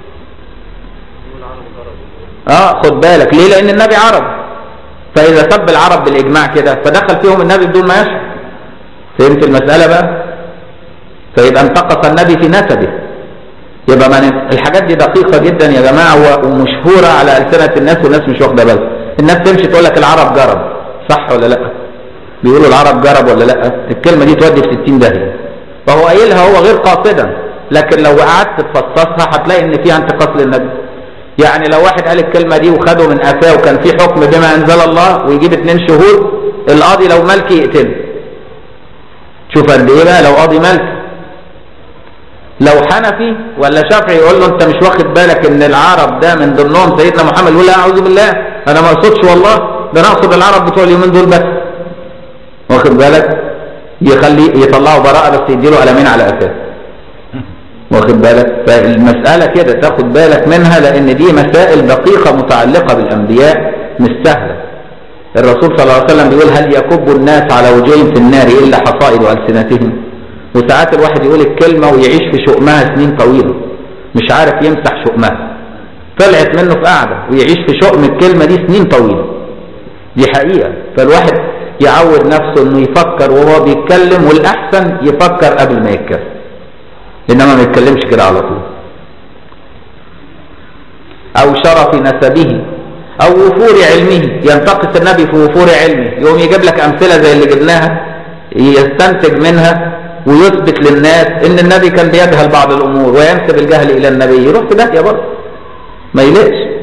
اه خد بالك ليه لان النبي عرب فاذا سب العرب بالاجماع كده فدخل فيهم النبي بدون ما يشعر فهمت المساله بقى فيبقى انتقص النبي في نسبه يبقى من الحاجات دي دقيقه جدا يا جماعه ومشهوره على السنه الناس والناس مش واخده بالها الناس تمشي تقول لك العرب جرب صح ولا لا بيقولوا العرب جرب ولا لا الكلمه دي تودي في 60 داهيه فهو قايلها هو غير قاصدا لكن لو قعدت تفصصها هتلاقي ان فيها انتقاص للنبي يعني لو واحد قال الكلمة دي وخده من قفاه وكان في حكم بما أنزل الله ويجيب اتنين شهود القاضي لو ملكي يقتله شوف قد ايه بقى لو قاضي ملكي لو حنفي ولا شافعي يقول له انت مش واخد بالك ان العرب ده من ضمنهم سيدنا محمد يقول لا اعوذ بالله انا ما اقصدش والله ده انا اقصد العرب بتوع اليومين دول بس واخد بالك يخلي يطلعوا براءة بس يديله قلمين على قفاه واخد بالك فالمسألة كده تاخد بالك منها لأن دي مسائل دقيقة متعلقة بالأنبياء مش سهلة الرسول صلى الله عليه وسلم بيقول هل يكب الناس على وجوههم في النار إلا حصائد ألسنتهم وساعات الواحد يقول الكلمة ويعيش في شؤمها سنين طويلة مش عارف يمسح شؤمها طلعت منه في قعدة ويعيش في شؤم الكلمة دي سنين طويلة دي حقيقة فالواحد يعود نفسه انه يفكر وهو بيتكلم والأحسن يفكر قبل ما يتكلم انما ما يتكلمش كده على طول او شرف نسبه او وفور علمه ينتقص النبي في وفور علمه يقوم يجيب لك امثله زي اللي جبناها يستنتج منها ويثبت للناس ان النبي كان بيجهل بعض الامور وينسب الجهل الى النبي يروح في داهيه برضه ما يلقش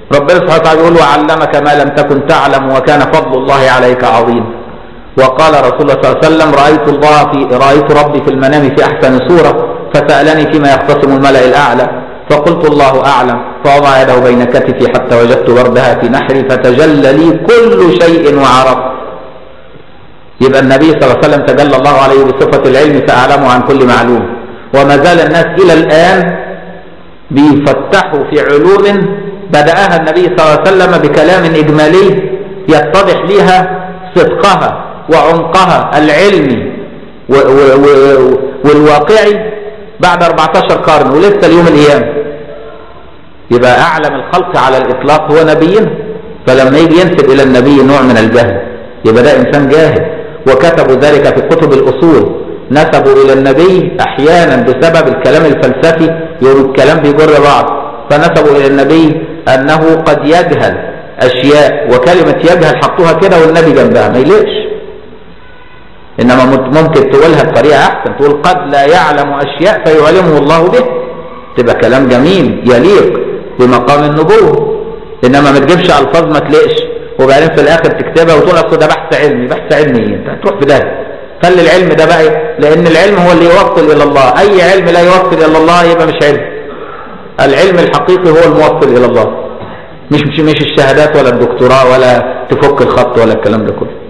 ربنا سبحانه وتعالى يقول وعلمك ما لم تكن تعلم وكان فضل الله عليك عظيم وقال رسول الله صلى الله عليه وسلم رأيت الله في رأيت ربي في المنام في أحسن صورة فسألني فيما يختصم الملأ الأعلى فقلت الله أعلم فوضع يده بين كتفي حتى وجدت وردها في نحري فتجلى لي كل شيء وعرفت يبقى النبي صلى الله عليه وسلم تجلى الله عليه بصفة العلم فأعلمه عن كل معلوم وما زال الناس إلى الآن بيفتحوا في علوم بدأها النبي صلى الله عليه وسلم بكلام إجمالي يتضح لها صدقها وعمقها العلمي و و و والواقعي بعد 14 قرن ولسه اليوم القيامة يبقى أعلم الخلق على الإطلاق هو نبينا فلما يجي ينسب إلى النبي نوع من الجهل يبقى ده إنسان جاهل وكتبوا ذلك في كتب الأصول نسبوا إلى النبي أحيانا بسبب الكلام الفلسفي يقولوا الكلام بيجر بعض فنسبوا إلى النبي أنه قد يجهل أشياء وكلمة يجهل حطوها كده والنبي جنبها ما يليقش إنما ممكن تقولها بطريقة أحسن تقول قد لا يعلم أشياء فيعلمه الله به تبقى كلام جميل يليق بمقام النبوة إنما ما تجيبش ألفاظ ما تليقش وبعدين في الآخر تكتبها وتقول أصل ده بحث علمي بحث علمي إيه؟ أنت هتروح في ده خلي العلم ده بقى لأن العلم هو اللي يوصل إلى الله أي علم لا يوصل إلى الله يبقى مش علم العلم الحقيقي هو الموصل إلى الله مش مش مش الشهادات ولا الدكتوراه ولا تفك الخط ولا الكلام ده كله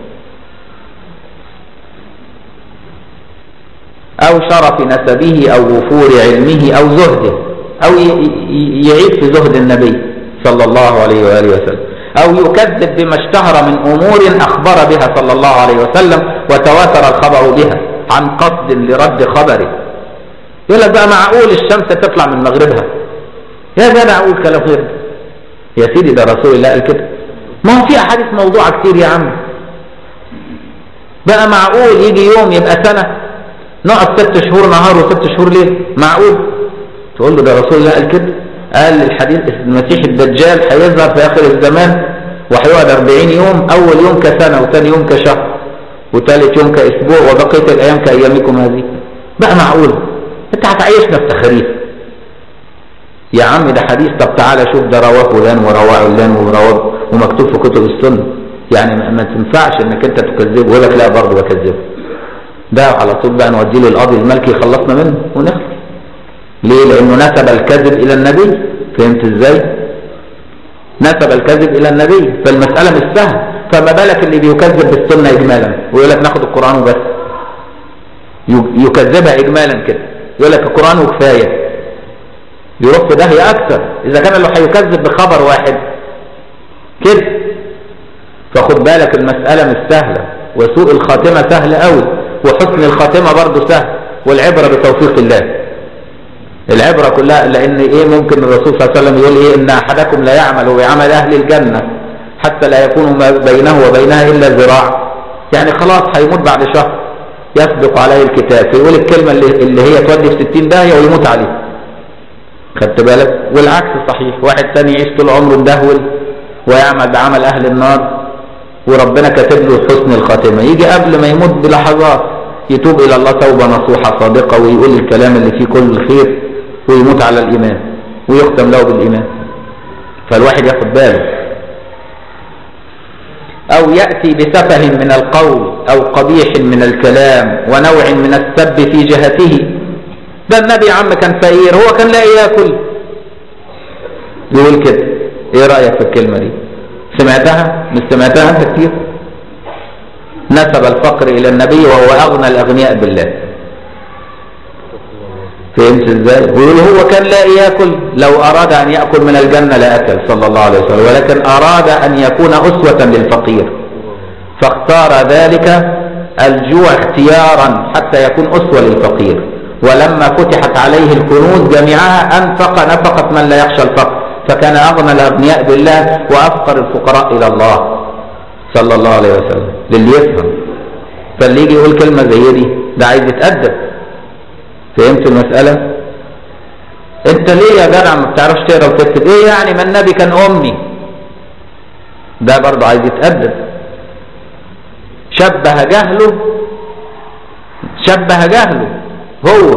أو شرف نسبه أو وفور علمه أو زهده أو يعيد في زهد النبي صلى الله عليه وآله وسلم أو يكذب بما اشتهر من أمور أخبر بها صلى الله عليه وسلم وتواتر الخبر بها عن قصد لرد خبره يقول لك بقى معقول الشمس تطلع من مغربها يا جدع أقول كلام غير يا سيدي ده رسول الله قال كده ما هو في أحاديث موضوعة كتير يا عم بقى معقول يجي يوم يبقى سنة نقعد ست شهور نهار وست شهور ليل معقول تقول له ده رسول الله قال كده قال الحديث المسيح الدجال هيظهر في اخر الزمان وهيقعد 40 يوم اول يوم كسنه وثاني يوم كشهر وثالث يوم كاسبوع وبقيه الايام كايامكم هذه بقى معقول انت هتعيشنا في تخاريف يا عم ده حديث طب تعالى شوف ده رواه فلان ورواه علان ورواه ومكتوب في كتب السنه يعني ما تنفعش انك انت تكذبه ويقول لك لا برضه بكذبه ده على طول بقى نوديه للقاضي الملكي يخلصنا منه ونخلص ليه لانه نسب الكذب الى النبي فهمت ازاي نسب الكذب الى النبي فالمسألة مش سهل فما بالك اللي بيكذب بالسنة اجمالا ويقول لك ناخد القرآن وبس يكذبها اجمالا كده يقول لك القرآن وكفاية يروح في داهية اكثر اذا كان اللي هيكذب بخبر واحد كده فخد بالك المسألة مش سهلة وسوء الخاتمة سهل قوي وحسن الخاتمة برضه سهل والعبرة بتوفيق الله العبرة كلها لأن إيه ممكن الرسول صلى الله عليه وسلم يقول إيه إن أحدكم لا يعمل بعمل أهل الجنة حتى لا يكون ما بينه وبينها إلا ذراع يعني خلاص هيموت بعد شهر يسبق عليه الكتاب فيقول الكلمة اللي, اللي هي تودي في 60 داهية ويموت عليه خدت بالك والعكس صحيح واحد تاني يعيش طول عمره مدهول ويعمل بعمل أهل النار وربنا كاتب له حسن الخاتمة يجي قبل ما يموت بلحظات يتوب إلى الله توبة نصوحة صادقة ويقول الكلام اللي فيه كل الخير ويموت على الإيمان ويختم له بالإيمان فالواحد ياخد باله أو يأتي بسفه من القول أو قبيح من الكلام ونوع من السب في جهته ده النبي يا عم كان فقير هو كان لا ياكل يقول كده ايه رأيك في الكلمة دي سمعتها مش سمعتها انت كتير نسب الفقر الى النبي وهو اغنى الاغنياء بالله فهمت ازاي ويقول هو كان لا ياكل لو اراد ان ياكل من الجنه لاكل صلى الله عليه وسلم ولكن اراد ان يكون اسوه للفقير فاختار ذلك الجوع اختيارا حتى يكون اسوه للفقير ولما فتحت عليه الكنوز جميعها انفق نفقه من لا يخشى الفقر فكان اغنى الاغنياء بالله وافقر الفقراء الى الله صلى الله عليه وسلم للي يفهم فاللي يجي يقول كلمه زي دي ده عايز يتادب فهمت المسألة انت ليه يا جدع ما بتعرفش تقرا وتكتب ايه يعني ما النبي كان امي ده برضه عايز يتأدب شبه جهله شبه جهله هو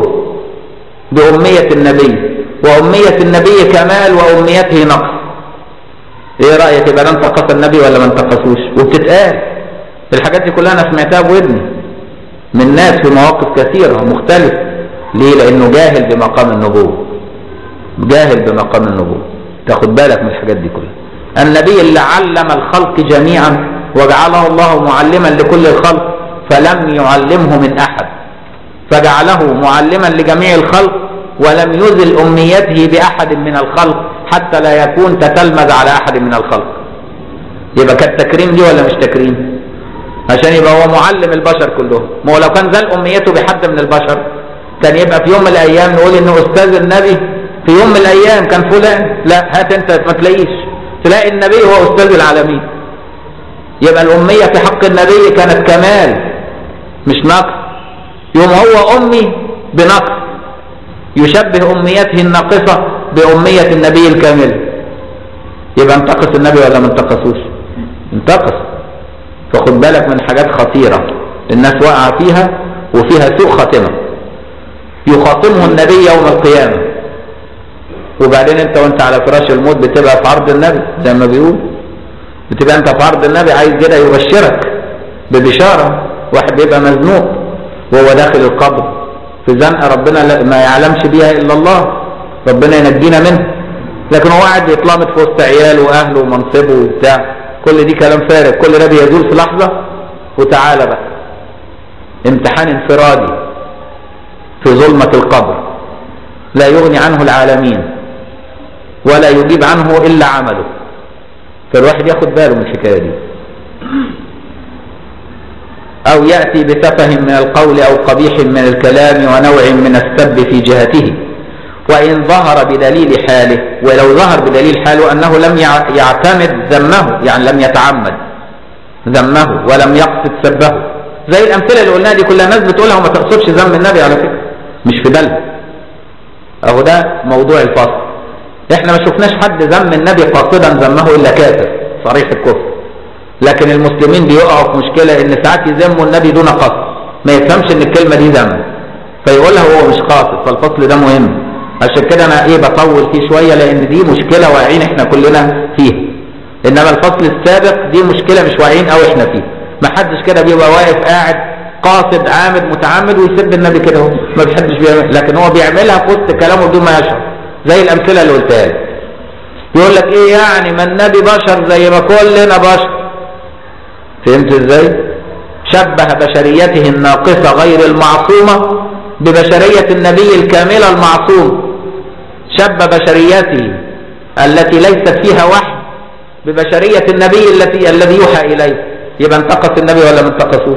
بأمية النبي وأمية النبي كمال وأميته نقص ايه رأيك يبقى ده انتقص النبي ولا ما انتقصوش وبتتقال الحاجات دي كلها انا سمعتها بودني من ناس في مواقف كثيرة مختلفة ليه لانه جاهل بمقام النبوة جاهل بمقام النبوة تاخد بالك من الحاجات دي كلها النبي اللي علم الخلق جميعا وجعله الله معلما لكل الخلق فلم يعلمه من احد فجعله معلما لجميع الخلق ولم يزل امنيته باحد من الخلق حتى لا يكون تتلمذ على احد من الخلق يبقى كانت تكريم دي ولا مش تكريم عشان يبقى هو معلم البشر كلهم ما هو لو كان زال امنيته بحد من البشر كان يبقى في يوم من الايام نقول انه استاذ النبي في يوم من الايام كان فلان لا هات انت ما تلاقيش تلاقي النبي هو استاذ العالمين يبقى الاميه في حق النبي كانت كمال مش نقص يوم هو امي بنقص يشبه امنيته الناقصه باميه النبي الكامل يبقى انتقص النبي ولا ما انتقصوش انتقص فخد بالك من حاجات خطيره الناس واقعه فيها وفيها سوء خاتمه يخاطمه النبي يوم القيامه وبعدين انت وانت على فراش الموت بتبقى في عرض النبي زي ما بيقول بتبقى انت في عرض النبي عايز كده يبشرك ببشاره واحد بيبقى مزنوق وهو داخل القبر في زنقه ربنا ما يعلمش بيها الا الله ربنا ينجينا منه لكن هو قاعد يتلامط في وسط عياله واهله ومنصبه وبتاع كل دي كلام فارغ كل ده بيزول في لحظه وتعالى بقى امتحان انفرادي في ظلمه القبر لا يغني عنه العالمين ولا يجيب عنه الا عمله فالواحد ياخد باله من الحكايه دي أو يأتي بسفه من القول أو قبيح من الكلام ونوع من السب في جهته وإن ظهر بدليل حاله ولو ظهر بدليل حاله أنه لم يعتمد ذمه يعني لم يتعمد ذمه ولم يقصد سبه زي الأمثلة اللي قلناها دي كلها ناس بتقولها وما تقصدش ذم النبي على فكرة مش في بالها أهو ده موضوع الفصل احنا ما شفناش حد ذم النبي قاصدا ذمه إلا كافر صريح الكفر لكن المسلمين بيقعوا في مشكلة ان ساعات يذموا النبي دون قصد ما يفهمش ان الكلمة دي ذم فيقولها هو مش قاصد فالفصل ده مهم عشان كده انا ايه بطول فيه شوية لان دي مشكلة واقعين احنا كلنا فيها انما الفصل السابق دي مشكلة مش واقعين او احنا فيه ما حدش كده بيبقى واقف قاعد قاصد عامد متعمد ويسب النبي كده هو ما بيحبش بيعمل لكن هو بيعملها في وسط كلامه بدون ما يشعر زي الامثلة اللي قلتها لك يقول لك ايه يعني ما النبي بشر زي ما كلنا بشر فهمت ازاي شبه بشريته الناقصة غير المعصومة ببشرية النبي الكاملة المعصوم شبه بشريته التي ليست فيها وحي ببشرية النبي التي الذي يوحى إليه يبقى انتقص النبي ولا ما انتقصوش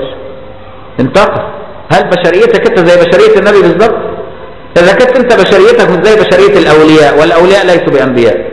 انتقص هل بشريتك انت زي بشرية النبي بالظبط اذا كنت انت بشريتك مش زي بشرية الاولياء والاولياء ليسوا بانبياء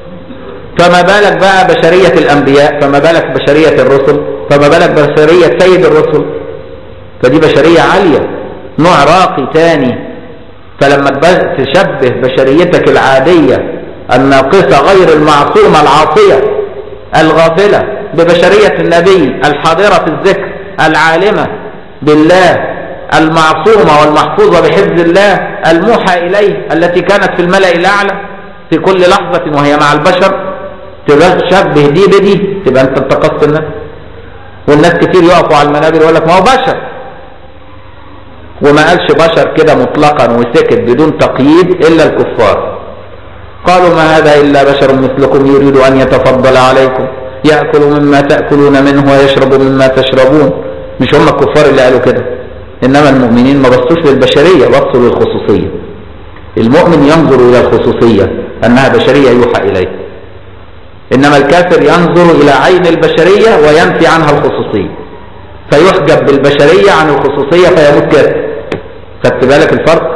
فما بالك بقى بشرية الانبياء فما بالك بشرية الرسل فما بالك بشرية سيد الرسل فدي بشرية عالية نوع راقي تاني فلما تشبه بشريتك العادية الناقصة غير المعصومة العاصية الغافلة ببشرية النبي الحاضرة في الذكر العالمة بالله المعصومة والمحفوظة بحفظ الله الموحى إليه التي كانت في الملأ الأعلى في كل لحظة وهي مع البشر تشبه دي بدي تبقى انت انتقصت الناس والناس كتير يقفوا على المنابر يقول لك ما هو بشر وما قالش بشر كده مطلقا وسكت بدون تقييد الا الكفار قالوا ما هذا الا بشر مثلكم يريد ان يتفضل عليكم ياكل مما تاكلون منه ويشرب مما تشربون مش هم الكفار اللي قالوا كده انما المؤمنين ما بصوش للبشريه بصوا للخصوصيه المؤمن ينظر الى الخصوصيه انها بشريه يوحى اليه انما الكافر ينظر الى عين البشريه وينفي عنها الخصوصيه فيحجب بالبشريه عن الخصوصيه فيموت كافر خدت بالك الفرق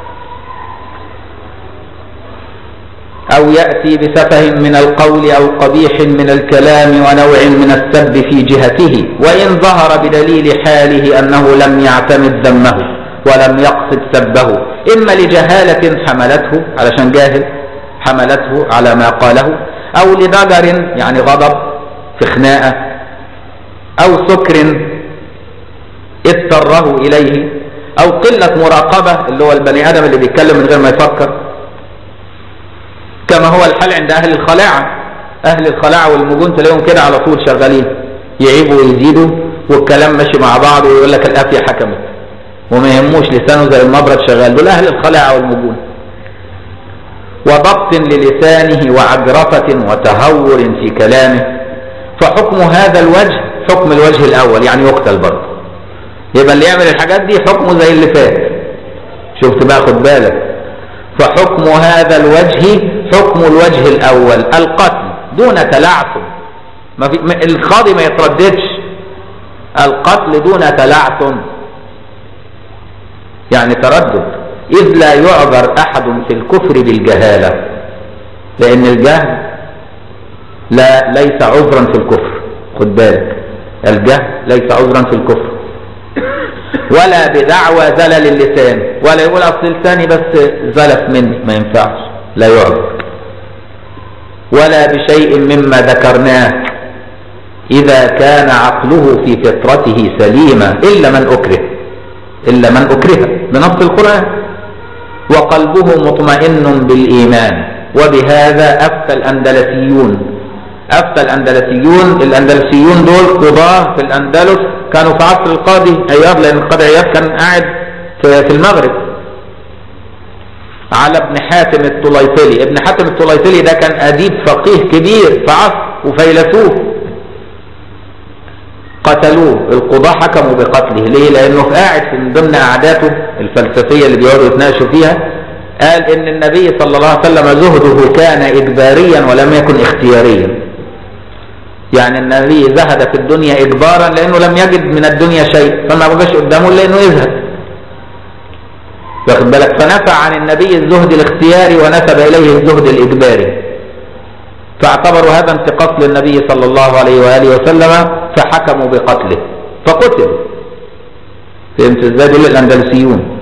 او ياتي بسفه من القول او قبيح من الكلام ونوع من السب في جهته وان ظهر بدليل حاله انه لم يعتمد ذمه ولم يقصد سبه اما لجهاله حملته علشان جاهل حملته على ما قاله او لضجر يعني غضب في خناقه او سكر اضطره اليه او قله مراقبه اللي هو البني ادم اللي بيتكلم من غير ما يفكر كما هو الحال عند اهل الخلاعه اهل الخلاع والمجون تلاقيهم كده على طول شغالين يعيبوا ويزيدوا والكلام ماشي مع بعض ويقول لك الافيه حكمت وما يهموش لسانه زي المبرد شغال دول اهل الخلاع والمجون وضبط للسانه وعجرفة وتهور في كلامه فحكم هذا الوجه حكم الوجه الاول يعني يقتل برضه يبقى اللي يعمل الحاجات دي حكمه زي اللي فات شفت بقى خد بالك فحكم هذا الوجه حكم الوجه الاول القتل دون تلعثم ما في ما- القاضي ما يترددش القتل دون تلعثم يعني تردد اذ لا يعذر احد في الكفر بالجهاله لان الجهل لا ليس عذرا في الكفر خد بالك الجهل ليس عذرا في الكفر ولا بدعوى زلل اللسان ولا يقول اصل لساني بس زلف مني ما ينفعش لا يعذر ولا بشيء مما ذكرناه إذا كان عقله في فطرته سليما إلا من أكره إلا من أكره بنص القرآن وقلبه مطمئن بالإيمان وبهذا أفتى الأندلسيون أفتى الأندلسيون الأندلسيون دول قضاة في الأندلس كانوا في عصر القاضي عياض لأن القاضي عياض كان قاعد في في المغرب على ابن حاتم الطليطلي ابن حاتم الطليطلي ده كان أديب فقيه كبير في عصر وفيلسوف قتلوه القضاة حكموا بقتله ليه لأنه قاعد من ضمن قعداته الفلسفية اللي بيقعدوا يتناقشوا فيها قال إن النبي صلى الله عليه وسلم زهده كان إجباريا ولم يكن اختياريا يعني النبي زهد في الدنيا إجبارا لأنه لم يجد من الدنيا شيء فما بقاش قدامه إلا إنه يزهد واخد بالك فنفى عن النبي الزهد الاختياري ونسب إليه الزهد الإجباري فاعتبروا هذا انتقاص للنبي صلى الله عليه وآله وسلم فحكموا بقتله فقتل فهمت ازاي دول الأندلسيون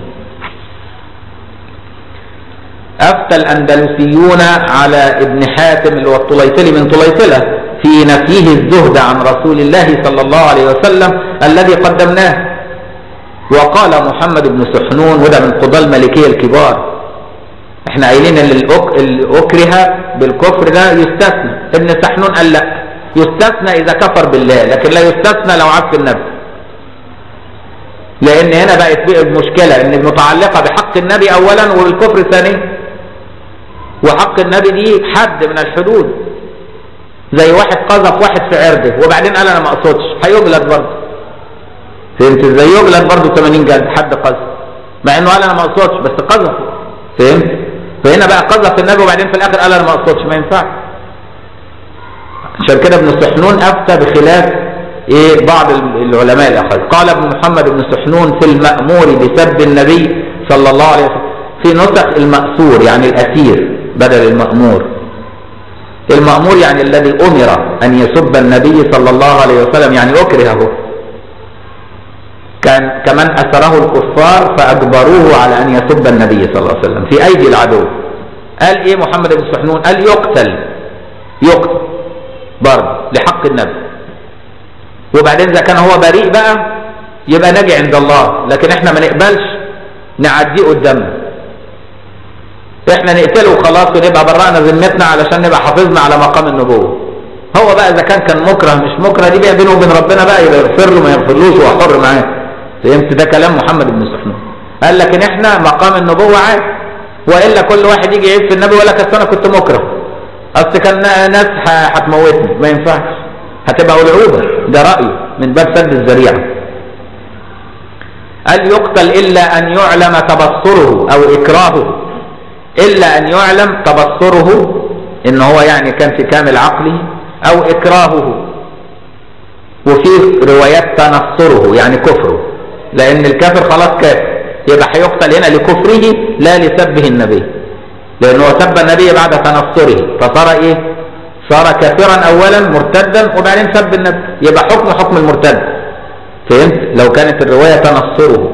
أفتى الأندلسيون على ابن حاتم اللي هو الطليطلي من طليطلة في نفيه الزهد عن رسول الله صلى الله عليه وسلم الذي قدمناه وقال محمد بن سحنون وده من قضاة الملكية الكبار احنا قايلين ان الأك... الاكره بالكفر ده يستثنى ابن سحنون قال لا يستثنى اذا كفر بالله لكن لا يستثنى لو عبد النبي لان هنا بقت بقى المشكله ان متعلقه بحق النبي اولا وبالكفر ثانيا وحق النبي دي حد من الحدود زي واحد قذف واحد في عرضه وبعدين قال انا ما اقصدش هيجلد برضه فهمت ازاي يجلد برضه 80 جلد حد قذف مع انه قال انا ما اقصدش بس قذف فهمت فهنا بقى قذف النبي وبعدين في الاخر قال انا ما اقصدش ما ينفعش عشان كده ابن سحنون افتى بخلاف ايه بعض العلماء الاخرين قال ابن محمد بن سحنون في المأمور بسب النبي صلى الله عليه وسلم في نسخ المأسور يعني الأسير بدل المأمور المأمور يعني الذي أمر أن يسب النبي صلى الله عليه وسلم يعني أكرهه كان كمن أسره الكفار فأجبروه على أن يسب النبي صلى الله عليه وسلم في أيدي العدو قال إيه محمد بن سحنون قال يقتل يقتل برضه لحق النبي وبعدين إذا كان هو بريء بقى يبقى ناجي عند الله لكن احنا ما نقبلش نعديه قدامنا احنا نقتله وخلاص ونبقى برأنا ذمتنا علشان نبقى حافظنا على مقام النبوة هو بقى اذا كان كان مكره مش مكره دي بقى بينه وبين ربنا بقى يبقى يغفر له ما يغفرلوش هو حر معاه فهمت ده كلام محمد بن سحنون قال لكن احنا مقام النبوة عادي والا كل واحد يجي يعيب في النبي ويقول لك اصل انا كنت مكره اصل كان ناس هتموتني ما ينفعش هتبقى العوبة ده رأيه من باب سد الذريعة قال يقتل إلا أن يعلم تبصره أو إكراهه إلا أن يعلم تبصره إن هو يعني كان في كامل عقله أو إكراهه وفي روايات تنصره يعني كفره لأن الكافر خلاص كافر يبقى هيقتل هنا لكفره لا لسبه النبي لأنه سب النبي بعد تنصره فصار إيه صار كافرا أولا مرتدا وبعدين سب النبي يبقى حكم حكم المرتد فهمت لو كانت الرواية تنصره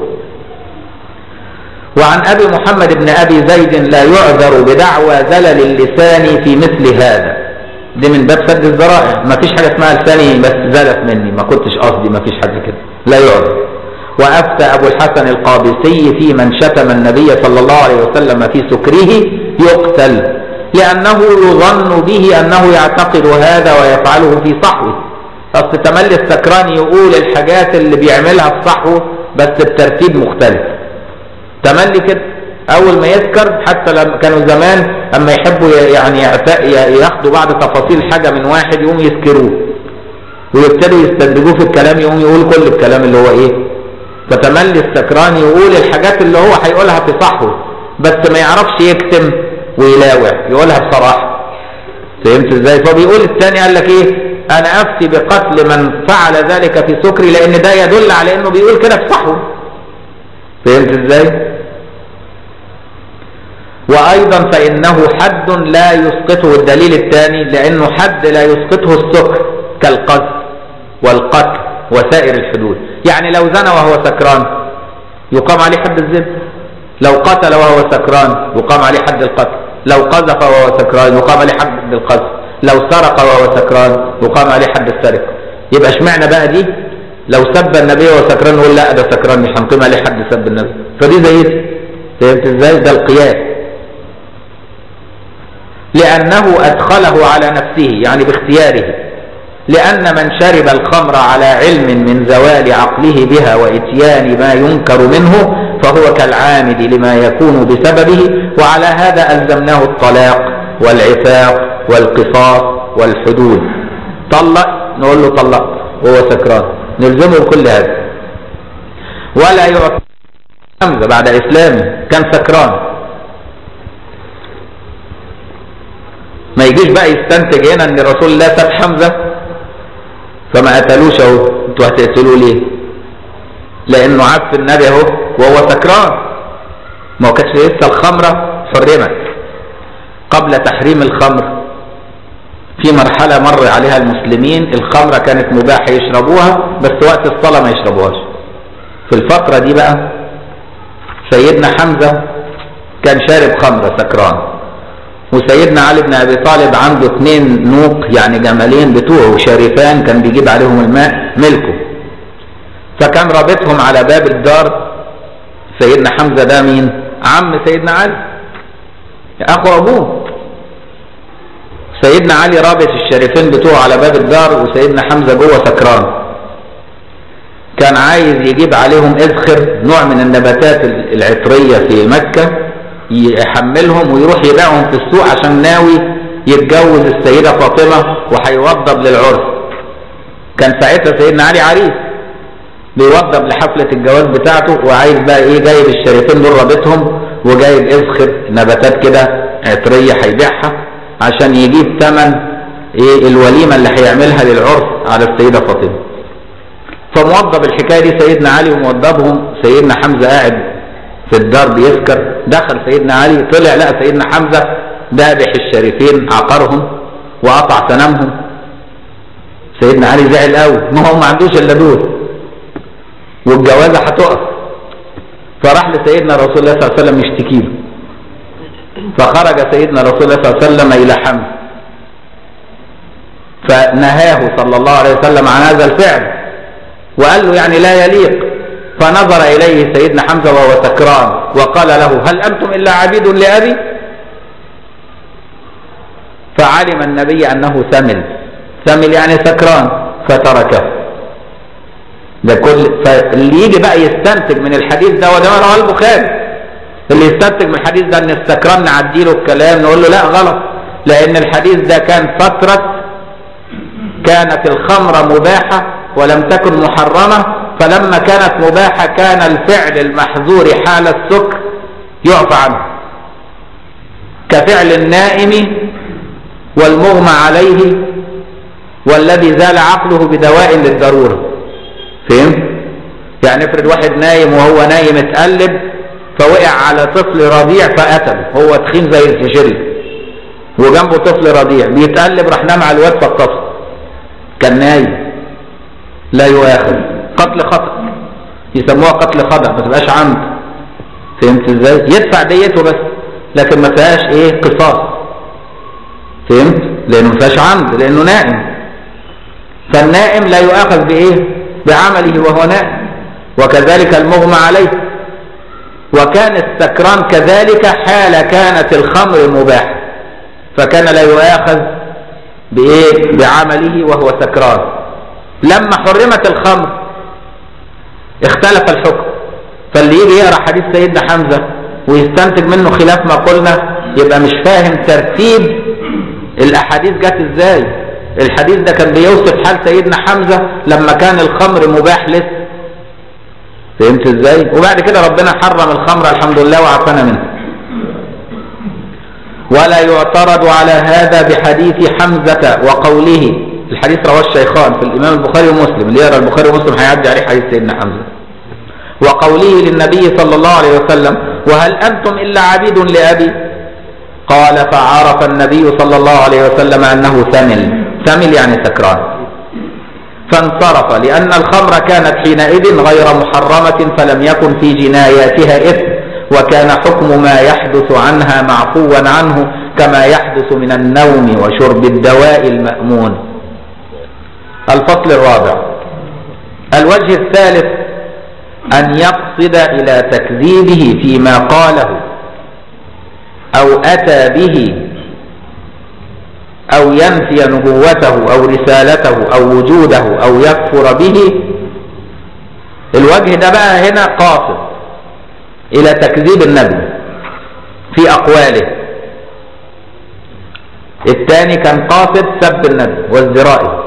وعن أبي محمد بن أبي زيد لا يعذر بدعوى زلل اللسان في مثل هذا دي من باب سد الذرائع ما فيش حاجة اسمها لساني بس زلت مني ما كنتش قصدي ما فيش حاجة كده لا يعذر وأفتى أبو الحسن القابسي في من شتم النبي صلى الله عليه وسلم في سكره يقتل لأنه يظن به أنه يعتقد هذا ويفعله في صحوه أصل تملي السكران يقول الحاجات اللي بيعملها في صحوه بس بترتيب مختلف تملي كده أول ما يسكر حتى لما كانوا زمان أما يحبوا يعني ياخدوا بعض تفاصيل حاجة من واحد يقوم يسكروه ويبتدوا يستدرجوه في الكلام يقوم يقول كل الكلام اللي هو إيه فتملي السكران يقول الحاجات اللي هو هيقولها في صحوه بس ما يعرفش يكتم ويلاوع يقولها بصراحة فهمت ازاي فبيقول الثاني قال لك ايه انا افتي بقتل من فعل ذلك في سكري لان ده يدل على انه بيقول كده في صحوه فهمت ازاي وايضا فانه حد لا يسقطه الدليل الثاني لانه حد لا يسقطه السكر كالقذف والقتل وسائر الحدود يعني لو زنى وهو سكران يقام عليه حد الزنا لو قتل وهو سكران يقام عليه حد القتل لو قذف وهو سكران يقام عليه حد القذف لو سرق وهو سكران يقام عليه حد السرقه يبقى اشمعنى بقى دي لو سب النبي وهو سكران نقول لا ده سكران مش هنقيم عليه حد سب النبي فدي زي دي فهمت ازاي ده القياس لانه ادخله على نفسه يعني باختياره لأن من شرب الخمر على علم من زوال عقله بها وإتيان ما ينكر منه فهو كالعامد لما يكون بسببه وعلى هذا ألزمناه الطلاق والعفاق والقصاص والحدود طلق نقول له طلق وهو سكران نلزمه بكل هذا ولا يعطي حمزة بعد إسلامه كان سكران ما يجيش بقى يستنتج هنا ان رسول الله ساب حمزه فما قتلوش اهو انتوا هتقتلوه ليه لانه عف النبي اهو وهو سكران ما هو كانش لسه الخمره حرمت قبل تحريم الخمر في مرحلة مر عليها المسلمين الخمرة كانت مباحة يشربوها بس وقت الصلاة ما يشربوهاش في الفترة دي بقى سيدنا حمزة كان شارب خمرة سكران وسيدنا علي بن ابي طالب عنده اثنين نوق يعني جمالين بتوعه شريفان كان بيجيب عليهم الماء ملكه فكان رابطهم على باب الدار سيدنا حمزه ده مين عم سيدنا علي اخو ابوه سيدنا علي رابط الشريفين بتوعه على باب الدار وسيدنا حمزه جوه سكران كان عايز يجيب عليهم اذخر نوع من النباتات العطريه في مكه يحملهم ويروح يبيعهم في السوق عشان ناوي يتجوز السيدة فاطمة وهيوضب للعرس كان ساعتها سيدنا علي عريس بيوضب لحفلة الجواز بتاعته وعايز بقى ايه جايب الشريفين دول رابطهم وجايب اذخر نباتات كده عطرية هيبيعها عشان يجيب ثمن ايه الوليمة اللي هيعملها للعرس على السيدة فاطمة فموضب الحكاية دي سيدنا علي وموضبهم سيدنا حمزة قاعد في الدار بيسكر دخل سيدنا علي طلع لقى سيدنا حمزة ذابح الشريفين عقرهم وقطع سنامهم سيدنا علي زعل قوي ما هو ما عندوش الا دول والجوازه هتقف فراح لسيدنا رسول الله صلى الله عليه وسلم يشتكي له فخرج سيدنا رسول الله صلى الله عليه وسلم الى حمزه فنهاه صلى الله عليه وسلم عن هذا الفعل وقال له يعني لا يليق فنظر إليه سيدنا حمزة وهو سكران وقال له هل أنتم إلا عبيد لأبي فعلم النبي أنه سمل سمل يعني سكران فتركه ده كل فاللي يجي بقى يستنتج من الحديث ده وده رواه البخاري اللي يستنتج من الحديث ده ان السكران نعدي له الكلام نقول له لا غلط لان الحديث ده كان فترة كانت الخمرة مباحة ولم تكن محرمة فلما كانت مباحة كان الفعل المحظور حال السكر يعفى عنه كفعل النائم والمغمى عليه والذي زال عقله بدواء للضرورة فهمت؟ يعني افرض واحد نايم وهو نايم اتقلب فوقع على طفل رضيع فقتل هو تخين زي الفجري وجنبه طفل رضيع بيتقلب راح نام على الواد فالطفل كان نايم لا يؤاخذ قتل خطأ يسموها قتل خطأ ما تبقاش عمد فهمت ازاي يدفع ديته بس لكن ما فيهاش ايه قصاص فهمت لانه ما فيهاش عمد لانه نائم فالنائم لا يؤاخذ بايه بعمله وهو نائم وكذلك المغمى عليه وكان السكران كذلك حال كانت الخمر مباحة فكان لا يؤاخذ بايه بعمله وهو سكران لما حرمت الخمر اختلف الحكم فاللي يجي يقرا حديث سيدنا حمزه ويستنتج منه خلاف ما قلنا يبقى مش فاهم ترتيب الاحاديث جت ازاي الحديث ده كان بيوصف حال سيدنا حمزه لما كان الخمر مباح لسه فهمت ازاي وبعد كده ربنا حرم الخمر الحمد لله وعافانا منه ولا يعترض على هذا بحديث حمزة وقوله الحديث رواه الشيخان في الإمام البخاري ومسلم اللي يرى البخاري ومسلم هيعدي عليه حديث سيدنا حمزة وقوله للنبي صلى الله عليه وسلم وهل أنتم إلا عبيد لأبي قال فعرف النبي صلى الله عليه وسلم أنه ثمل ثمل يعني سكران فانصرف لأن الخمر كانت حينئذ غير محرمة فلم يكن في جناياتها إثم وكان حكم ما يحدث عنها معفوا عنه كما يحدث من النوم وشرب الدواء المأمون الفصل الرابع الوجه الثالث أن يقصد إلى تكذيبه فيما قاله أو أتى به أو ينفي نبوته أو رسالته أو وجوده أو يكفر به الوجه ده بقى هنا قاصد إلى تكذيب النبي في أقواله الثاني كان قاصد سب النبي والزرائي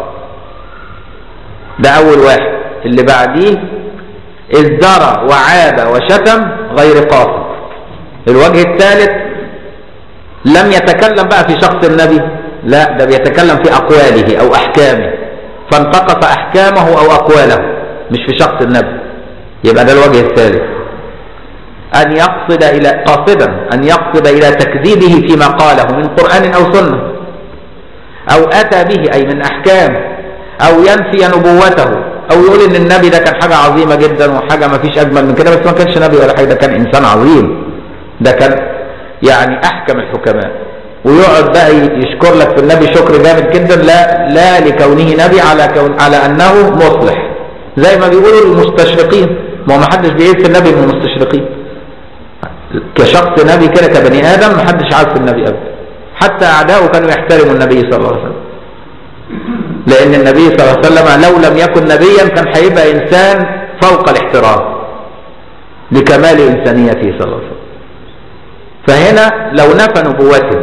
ده أول واحد اللي بعديه ازدرى وعاب وشتم غير قاصد الوجه الثالث لم يتكلم بقى في شخص النبي لا ده بيتكلم في أقواله أو أحكامه فانتقص أحكامه أو أقواله مش في شخص النبي يبقى ده الوجه الثالث أن يقصد إلى قاصدا أن يقصد إلى تكذيبه فيما قاله من قرآن أو سنة أو أتى به أي من أحكام أو ينفي نبوته أو يقول إن النبي ده كان حاجة عظيمة جدا وحاجة ما فيش أجمل من كده بس ما كانش نبي ولا حاجة ده كان إنسان عظيم ده كان يعني أحكم الحكماء ويقعد بقى يشكر لك في النبي شكر جامد جدا لا لا لكونه نبي على كون على أنه مصلح زي ما بيقولوا المستشرقين ما هو ما حدش بيقيس النبي من المستشرقين كشخص نبي كده كبني ادم ما حدش عارف النبي ابدا حتى اعداؤه كانوا يحترموا النبي صلى الله عليه وسلم لان النبي صلى الله عليه وسلم لو لم يكن نبيا كان هيبقى انسان فوق الاحترام لكمال انسانيته صلى الله عليه وسلم فهنا لو نفى نبوته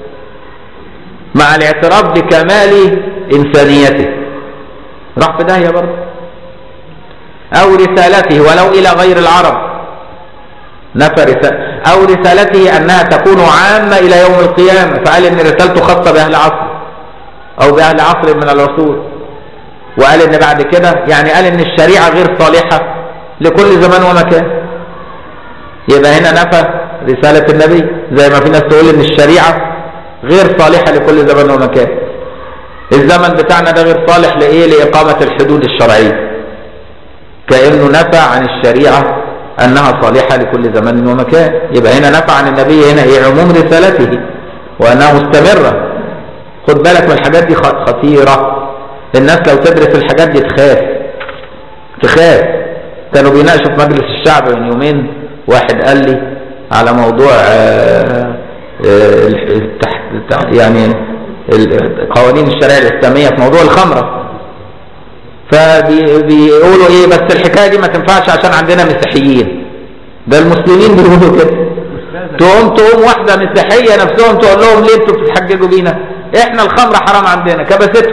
مع الاعتراف بكمال انسانيته راح في داهيه برضه او رسالته ولو الى غير العرب نفى رسالة أو رسالته أنها تكون عامة إلى يوم القيامة فقال إن رسالته خاصة بأهل عصر أو بأهل عصر من العصور وقال إن بعد كده يعني قال إن الشريعة غير صالحة لكل زمان ومكان يبقى هنا نفى رسالة النبي زي ما في ناس تقول إن الشريعة غير صالحة لكل زمان ومكان الزمن بتاعنا ده غير صالح لإيه لإقامة الحدود الشرعية كأنه نفى عن الشريعة أنها صالحة لكل زمان ومكان يبقى هنا نفع عن النبي هنا إيه عموم رسالته وأنها مستمرة خد بالك من الحاجات دي خطيرة الناس لو تدرس الحاجات دي تخاف تخاف كانوا بيناقشوا في مجلس الشعب من يومين واحد قال لي على موضوع آآ آآ يعني قوانين الشريعة الإسلامية في موضوع الخمرة فبيقولوا ايه بس الحكايه دي ما تنفعش عشان عندنا مسيحيين ده المسلمين بيقولوا كده تقوم تقوم واحده مسيحيه نفسهم تقول لهم ليه انتوا بتتحججوا بينا احنا الخمره حرام عندنا كبستهم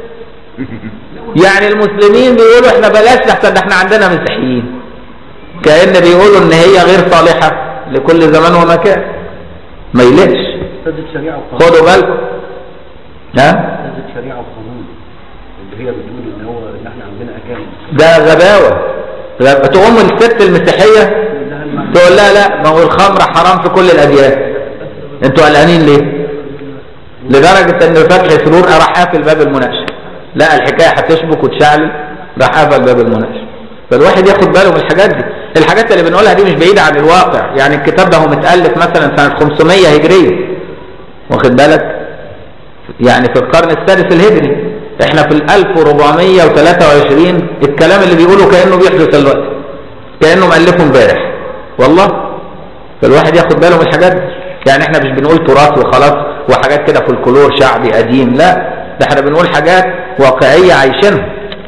يعني المسلمين بيقولوا احنا بلاش لحسن احنا عندنا مسيحيين كأن بيقولوا ان هي غير صالحه لكل زمان ومكان ما يلقش خدوا بالكم ها
شريعه وقانون اللي هي بتقول ان هو ان احنا عندنا اجانب
ده غباوة تقوم الست المسيحية تقول لها لا ما هو الخمر حرام في كل الأديان انتوا قلقانين ليه لدرجة ان فتح سرور راح قافل باب المناقشة لا الحكاية هتشبك وتشعل راح قافل باب المناقشة فالواحد ياخد باله من الحاجات دي الحاجات اللي بنقولها دي مش بعيدة عن الواقع يعني الكتاب ده هو متألف مثلا سنة 500 هجرية واخد بالك يعني في القرن السادس الهجري احنا في ال 1423 الكلام اللي بيقوله كانه بيحدث دلوقتي كانه مالفه امبارح والله فالواحد ياخد باله من الحاجات دي يعني احنا مش بنقول تراث وخلاص وحاجات كده فولكلور شعبي قديم لا ده احنا بنقول حاجات واقعية عايشينها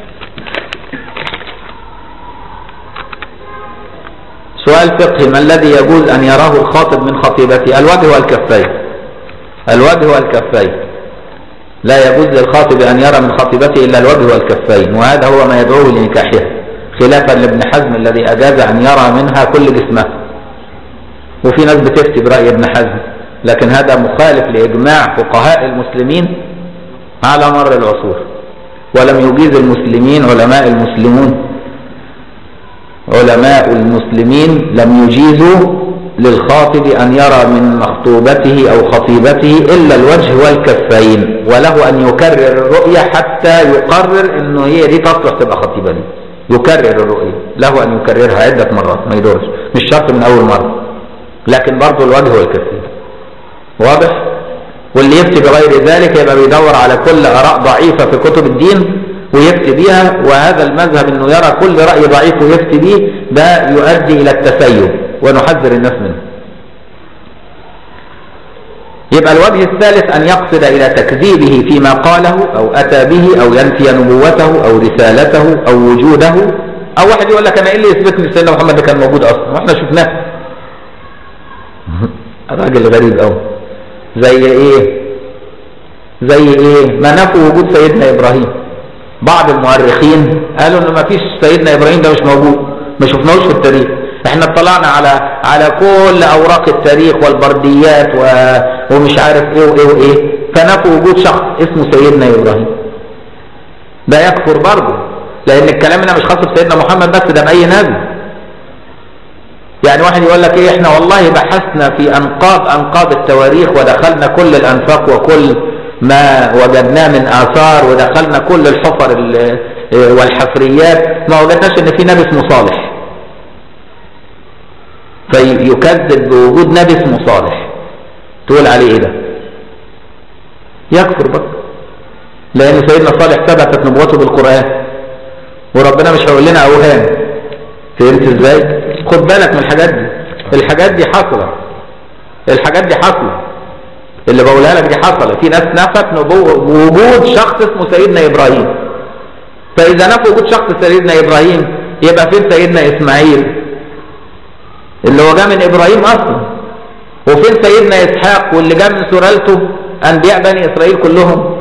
سؤال فقهي ما الذي يجوز أن يراه الخاطب من خطيبته الوجه والكفين الوجه والكفين لا يجوز للخاطب أن يرى من خطيبته إلا الوجه والكفين وهذا هو ما يدعوه لنكاحها خلافا لابن حزم الذي أجاز أن يرى منها كل جسمها وفي ناس بتفتي برأي ابن حزم لكن هذا مخالف لإجماع فقهاء المسلمين على مر العصور ولم يجيز المسلمين علماء المسلمون علماء المسلمين لم يجيزوا للخاطب أن يرى من مخطوبته أو خطيبته إلا الوجه والكفين وله أن يكرر الرؤية حتى يقرر أنه هي دي تصلح تبقى خطيبة لي يكرر الرؤية له أن يكررها عدة مرات ما يدورش مش شرط من أول مرة لكن برضه الوجه والكفين واضح واللي يفتي بغير ذلك يبقى بيدور على كل آراء ضعيفة في كتب الدين ويفتي بيها وهذا المذهب انه يرى كل رأي ضعيف ويفتي به ده يؤدي الى التسيب ونحذر الناس منه يبقى الوجه الثالث ان يقصد الى تكذيبه فيما قاله او اتى به او ينفي نبوته او رسالته او وجوده او واحد يقول لك انا ايه اللي يثبت لي سيدنا محمد ده كان موجود اصلا واحنا شفناه راجل غريب قوي زي ايه زي ايه ما نفوا وجود سيدنا ابراهيم بعض المؤرخين قالوا ان ما فيش سيدنا ابراهيم ده مش موجود ما شفناهوش في التاريخ احنا اطلعنا على على كل اوراق التاريخ والبرديات و... ومش عارف ايه وايه وايه فنفوا وجود شخص اسمه سيدنا ابراهيم ده يكفر برضه لان الكلام هنا مش خاص بسيدنا محمد بس ده باي نبي يعني واحد يقول لك ايه احنا والله بحثنا في انقاض انقاض التواريخ ودخلنا كل الانفاق وكل ما وجدناه من آثار ودخلنا كل الحفر والحفريات ما وجدناش ان في نبي اسمه صالح فيكذب بوجود نبي اسمه صالح تقول عليه ايه ده يكفر بقى لان سيدنا صالح ثبتت نبوته بالقرآن وربنا مش هيقول لنا اوهام فهمت ازاي خد بالك من الحاجات دي الحاجات دي حصلت الحاجات دي حصلت اللي بقولها لك دي حصلت في ناس نفت وجود شخص اسمه سيدنا ابراهيم فاذا نفى وجود شخص سيدنا ابراهيم يبقى فين سيدنا اسماعيل اللي هو جاء من ابراهيم اصلا وفين سيدنا اسحاق واللي جاء من سلالته انبياء بني اسرائيل كلهم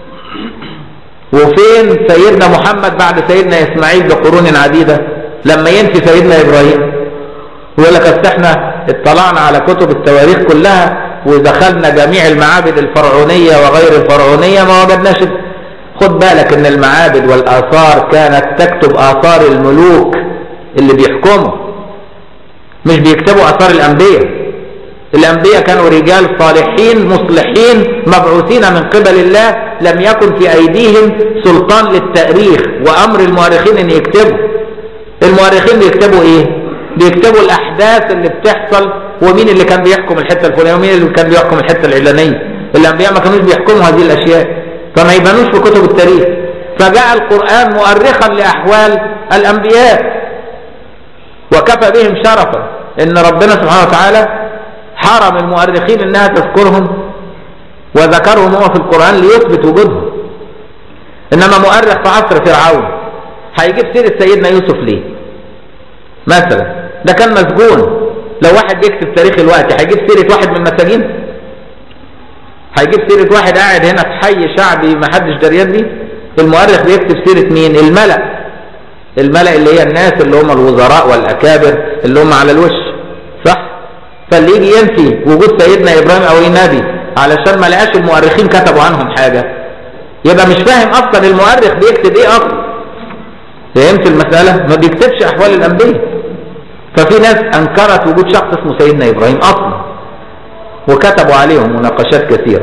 وفين سيدنا محمد بعد سيدنا اسماعيل بقرون عديده لما ينفي سيدنا ابراهيم ويقول لك اصل احنا اطلعنا على كتب التواريخ كلها ودخلنا جميع المعابد الفرعونية وغير الفرعونية ما وجدناش خد بالك ان المعابد والآثار كانت تكتب آثار الملوك اللي بيحكموا مش بيكتبوا آثار الأنبياء الأنبياء كانوا رجال صالحين مصلحين مبعوثين من قبل الله لم يكن في أيديهم سلطان للتأريخ وأمر المؤرخين أن يكتبوا المؤرخين بيكتبوا إيه؟ بيكتبوا الأحداث اللي بتحصل ومين اللي كان بيحكم الحته الفلانيه ومين اللي كان بيحكم الحته العلانيه الانبياء ما كانوش بيحكموا هذه الاشياء فما يبانوش في كتب التاريخ فجاء القران مؤرخا لاحوال الانبياء وكفى بهم شرفا ان ربنا سبحانه وتعالى حرم المؤرخين انها تذكرهم وذكرهم هو في القران ليثبت وجودهم انما مؤرخ في عصر فرعون هيجيب سيره سيدنا يوسف ليه مثلا ده كان مسجون لو واحد بيكتب تاريخ الوقت هيجيب سيرة واحد من المساجين هيجيب سيرة واحد قاعد هنا في حي شعبي ما حدش دريان بيه المؤرخ بيكتب سيرة مين الملأ الملأ اللي هي الناس اللي هم الوزراء والأكابر اللي هم على الوش صح فاللي يجي ينفي وجود سيدنا إبراهيم أو النبي علشان ما لقاش المؤرخين كتبوا عنهم حاجة يبقى مش فاهم أصلا المؤرخ بيكتب إيه أصلا فهمت المسألة ما بيكتبش أحوال الأنبياء ففي ناس انكرت وجود شخص اسمه سيدنا ابراهيم اصلا وكتبوا عليهم مناقشات كثيرة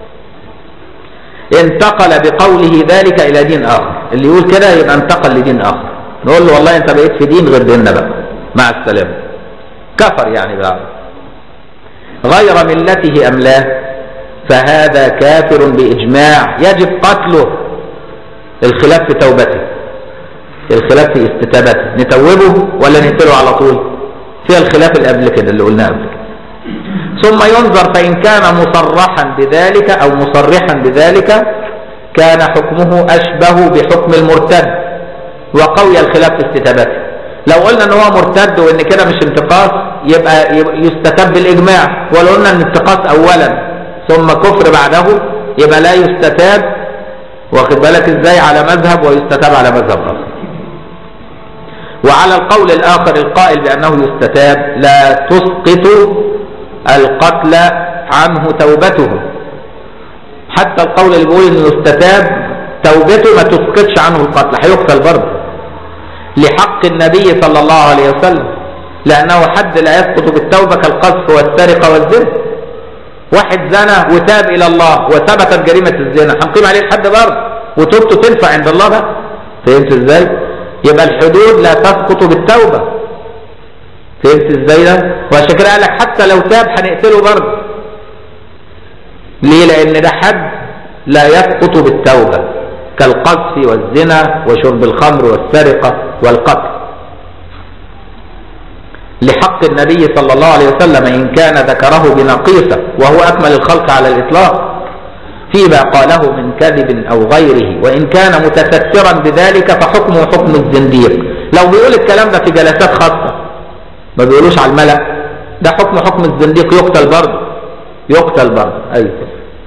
انتقل بقوله ذلك الى دين اخر اللي يقول كده يبقى انتقل لدين اخر نقول له والله انت بقيت في دين غير ديننا بقى مع السلامة كفر يعني بقى غير ملته ام لا فهذا كافر باجماع يجب قتله الخلاف في توبته الخلاف في استتابته نتوبه ولا نقتله على طول فيها الخلاف اللي قبل كده اللي قلناه قبل كده ثم ينظر فإن كان مصرحا بذلك أو مصرحا بذلك كان حكمه أشبه بحكم المرتد وقوي الخلاف في استتابته لو قلنا ان هو مرتد وان كده مش انتقاص يبقى, يبقى يستتاب بالاجماع ولو قلنا ان انتقاص اولا ثم كفر بعده يبقى لا يستتاب واخد بالك ازاي على مذهب ويستتاب على مذهب اخر وعلى القول الاخر القائل بانه يستتاب لا تسقط القتل عنه توبته حتى القول اللي بيقول انه يستتاب توبته ما تسقطش عنه القتل هيقتل برضه لحق النبي صلى الله عليه وسلم لأنه حد لا يسقط بالتوبة كالقذف والسرقة والزنا واحد زنى وتاب إلى الله وثبتت جريمة الزنا هنقيم عليه الحد برضه وتوبته تنفع عند الله بقى فهمت ازاي؟ يبقى الحدود لا تسقط بالتوبة فهمت ازاي ده؟ وعشان كده قال لك حتى لو تاب هنقتله برضه ليه؟ لأن ده حد لا يسقط بالتوبة كالقذف والزنا وشرب الخمر والسرقة والقتل لحق النبي صلى الله عليه وسلم إن كان ذكره بنقيصة وهو أكمل الخلق على الإطلاق فيما قاله من كذب أو غيره وإن كان متسترا بذلك فحكمه حكم الزنديق لو بيقول الكلام ده في جلسات خاصة ما بيقولوش على الملأ ده حكم حكم الزنديق يقتل برضه يقتل برضه أيوه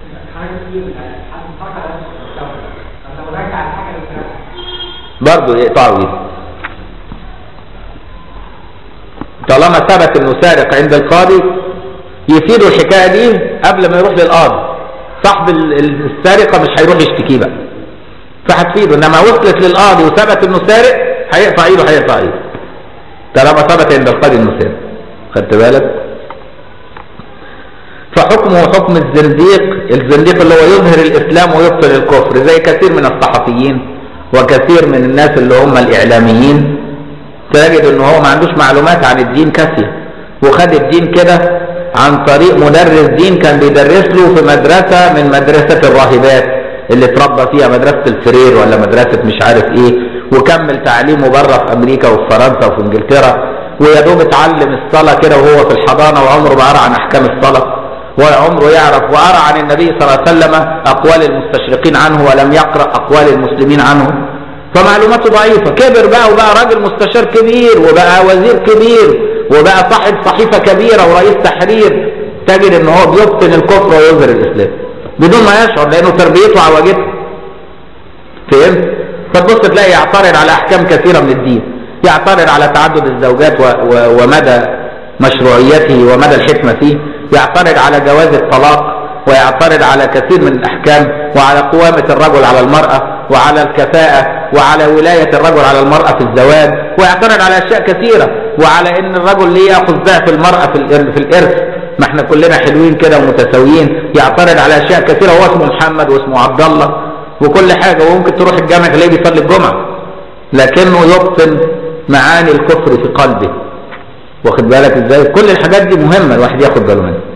برضه يقطعوا ايده طالما ثبت انه سارق عند القاضي يفيدوا الحكايه دي قبل ما يروح للقاضي صاحب السارقه مش هيروح يشتكيه بقى فهتفيده انما وصلت للقاضي وثبت انه سارق هيقطع ايده هيقطع ايده طالما ثبت عند القاضي انه سارق خدت بالك فحكمه حكم الزنديق الزنديق اللي هو يظهر الاسلام ويبطل الكفر زي كثير من الصحفيين وكثير من الناس اللي هم الاعلاميين تجد ان هو ما عندوش معلومات عن الدين كافيه وخد الدين كده عن طريق مدرس دين كان بيدرس له في مدرسة من مدرسة الراهبات اللي اتربى فيها مدرسة الفرير ولا مدرسة مش عارف ايه وكمل تعليمه بره في امريكا وفي فرنسا وفي انجلترا ويا دوب اتعلم الصلاة كده وهو في الحضانة وعمره ما قرا عن احكام الصلاة ولا عمره يعرف وقرا عن النبي صلى الله عليه وسلم اقوال المستشرقين عنه ولم يقرا اقوال المسلمين عنه فمعلوماته ضعيفه كبر بقى وبقى راجل مستشار كبير وبقى وزير كبير وبقى صاحب صحيفه كبيره ورئيس تحرير تجد ان هو بيبطن الكفر ويظهر الاسلام بدون ما يشعر لانه تربيته عوجته فهمت فتبص تلاقي يعترض على احكام كثيره من الدين يعترض على تعدد الزوجات و... و... ومدى مشروعيته ومدى الحكمه فيه يعترض على جواز الطلاق ويعترض على كثير من الأحكام وعلى قوامة الرجل على المرأة وعلى الكفاءة وعلى ولاية الرجل على المرأة في الزواج ويعترض على أشياء كثيرة وعلى أن الرجل ليه يأخذ ضعف المرأة في في الإرث ما احنا كلنا حلوين كده ومتساويين يعترض على أشياء كثيرة هو اسمه محمد واسمه عبد الله وكل حاجة وممكن تروح الجامع تلاقيه بيصلي الجمعة لكنه يبطن معاني الكفر في قلبه واخد بالك ازاي كل الحاجات دي مهمة الواحد ياخد باله منها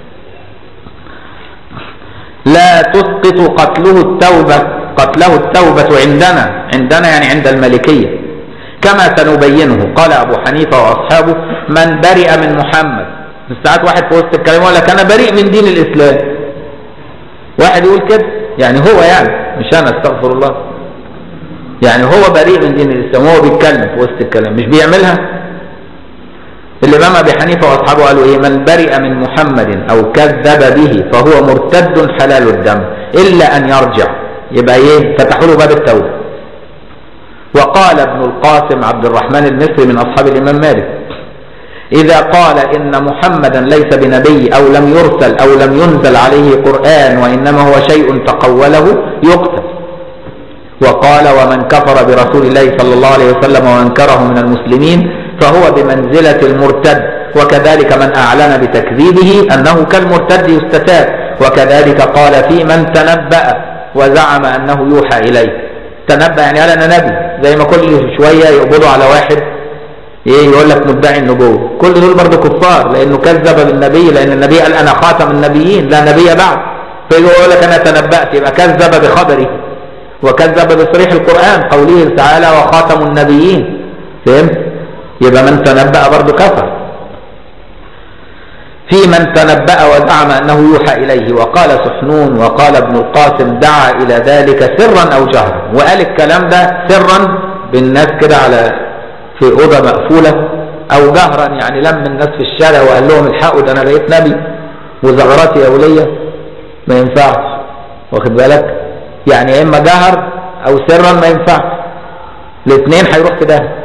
لا تسقط قتله التوبة قتله التوبة عندنا عندنا يعني عند الملكية كما سنبينه قال أبو حنيفة وأصحابه من برئ من محمد ساعات واحد في وسط الكلام يقول لك أنا بريء من دين الإسلام واحد يقول كده يعني هو يعني مش أنا استغفر الله يعني هو بريء من دين الإسلام هو بيتكلم في وسط الكلام مش بيعملها الإمام أبي حنيفة وأصحابه قالوا إيه من برئ من محمد أو كذب به فهو مرتد حلال الدم إلا أن يرجع يبقى إيه فتحوا له باب التوبة وقال ابن القاسم عبد الرحمن المصري من أصحاب الإمام مالك إذا قال إن محمدا ليس بنبي أو لم يرسل أو لم ينزل عليه قرآن وإنما هو شيء تقوله يقتل وقال ومن كفر برسول الله صلى الله عليه وسلم وانكره من المسلمين فهو بمنزلة المرتد وكذلك من أعلن بتكذيبه أنه كالمرتد يستتاب وكذلك قال في من تنبأ وزعم أنه يوحى إليه تنبأ يعني قال أنا نبي زي ما كل شوية يقبضوا على واحد ايه يقول لك مدعي النبوة كل دول برضه كفار لأنه كذب بالنبي لأن النبي قال أنا خاتم النبيين لا نبي بعد فيقول لك أنا تنبأت يبقى كذب بخبره وكذب بصريح القرآن قوله تعالى وخاتم النبيين فهمت يبقى من تنبأ برضه كفر في من تنبأ وزعم أنه يوحى إليه وقال سحنون وقال ابن القاسم دعا إلى ذلك سرا أو جهرا وقال الكلام ده سرا بالناس كده على في أوضة مقفولة أو جهرا يعني لم الناس في الشارع وقال لهم الحقوا ده أنا بقيت نبي وزغراتي يا ولية ما ينفعش واخد بالك يعني يا إما جهر أو سرا ما ينفعش الاثنين هيروح في ده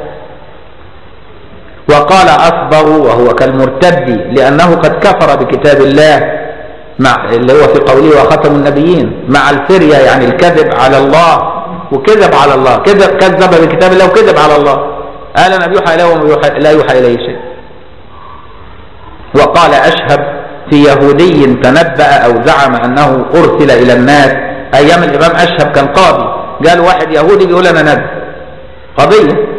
وقال أصبغ وهو كالمرتد لأنه قد كفر بكتاب الله مع اللي هو في قوله وختم النبيين مع الفرية يعني الكذب على الله وكذب على الله كذب كذب بكتاب الله وكذب على الله قال أنا يوحى إليه وما لا يوحى إليه شيء وقال أشهب في يهودي تنبأ أو زعم أنه أرسل إلى الناس أيام الإمام أشهب كان قاضي قال واحد يهودي بيقول أنا نبي قضية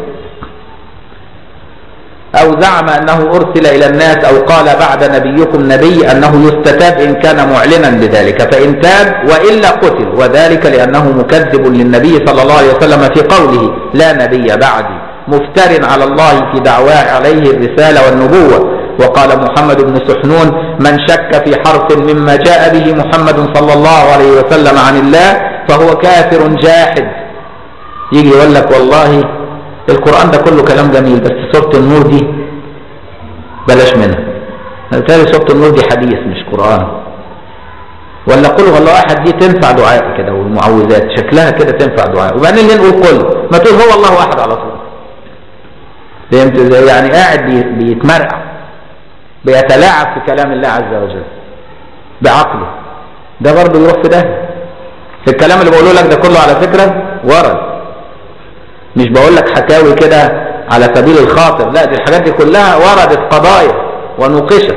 أو زعم أنه أرسل إلى الناس أو قال بعد نبيكم نبي أنه يستتاب إن كان معلنا بذلك فإن تاب وإلا قتل وذلك لأنه مكذب للنبي صلى الله عليه وسلم في قوله لا نبي بعدي مفتر على الله في دعواه عليه الرسالة والنبوة وقال محمد بن سحنون من شك في حرف مما جاء به محمد صلى الله عليه وسلم عن الله فهو كافر جاحد يجي يقول لك والله القرآن ده كله كلام جميل بس سورة النور دي بلاش منها بالتالي سورة النور دي حديث مش قرآن ولا قل والله أحد دي تنفع دعاء كده والمعوذات شكلها كده تنفع دعاء وبعدين ليه نقول قل ما تقول هو الله أحد على طول فهمت ازاي يعني قاعد بي- بيتمرقع بيتلاعب في كلام الله عز وجل بعقله ده برضه يروح في ده في الكلام اللي بقوله لك ده كله على فكرة ورد مش بقول لك حكاوي كده على سبيل الخاطر لا دي الحاجات دي كلها وردت قضايا ونوقشت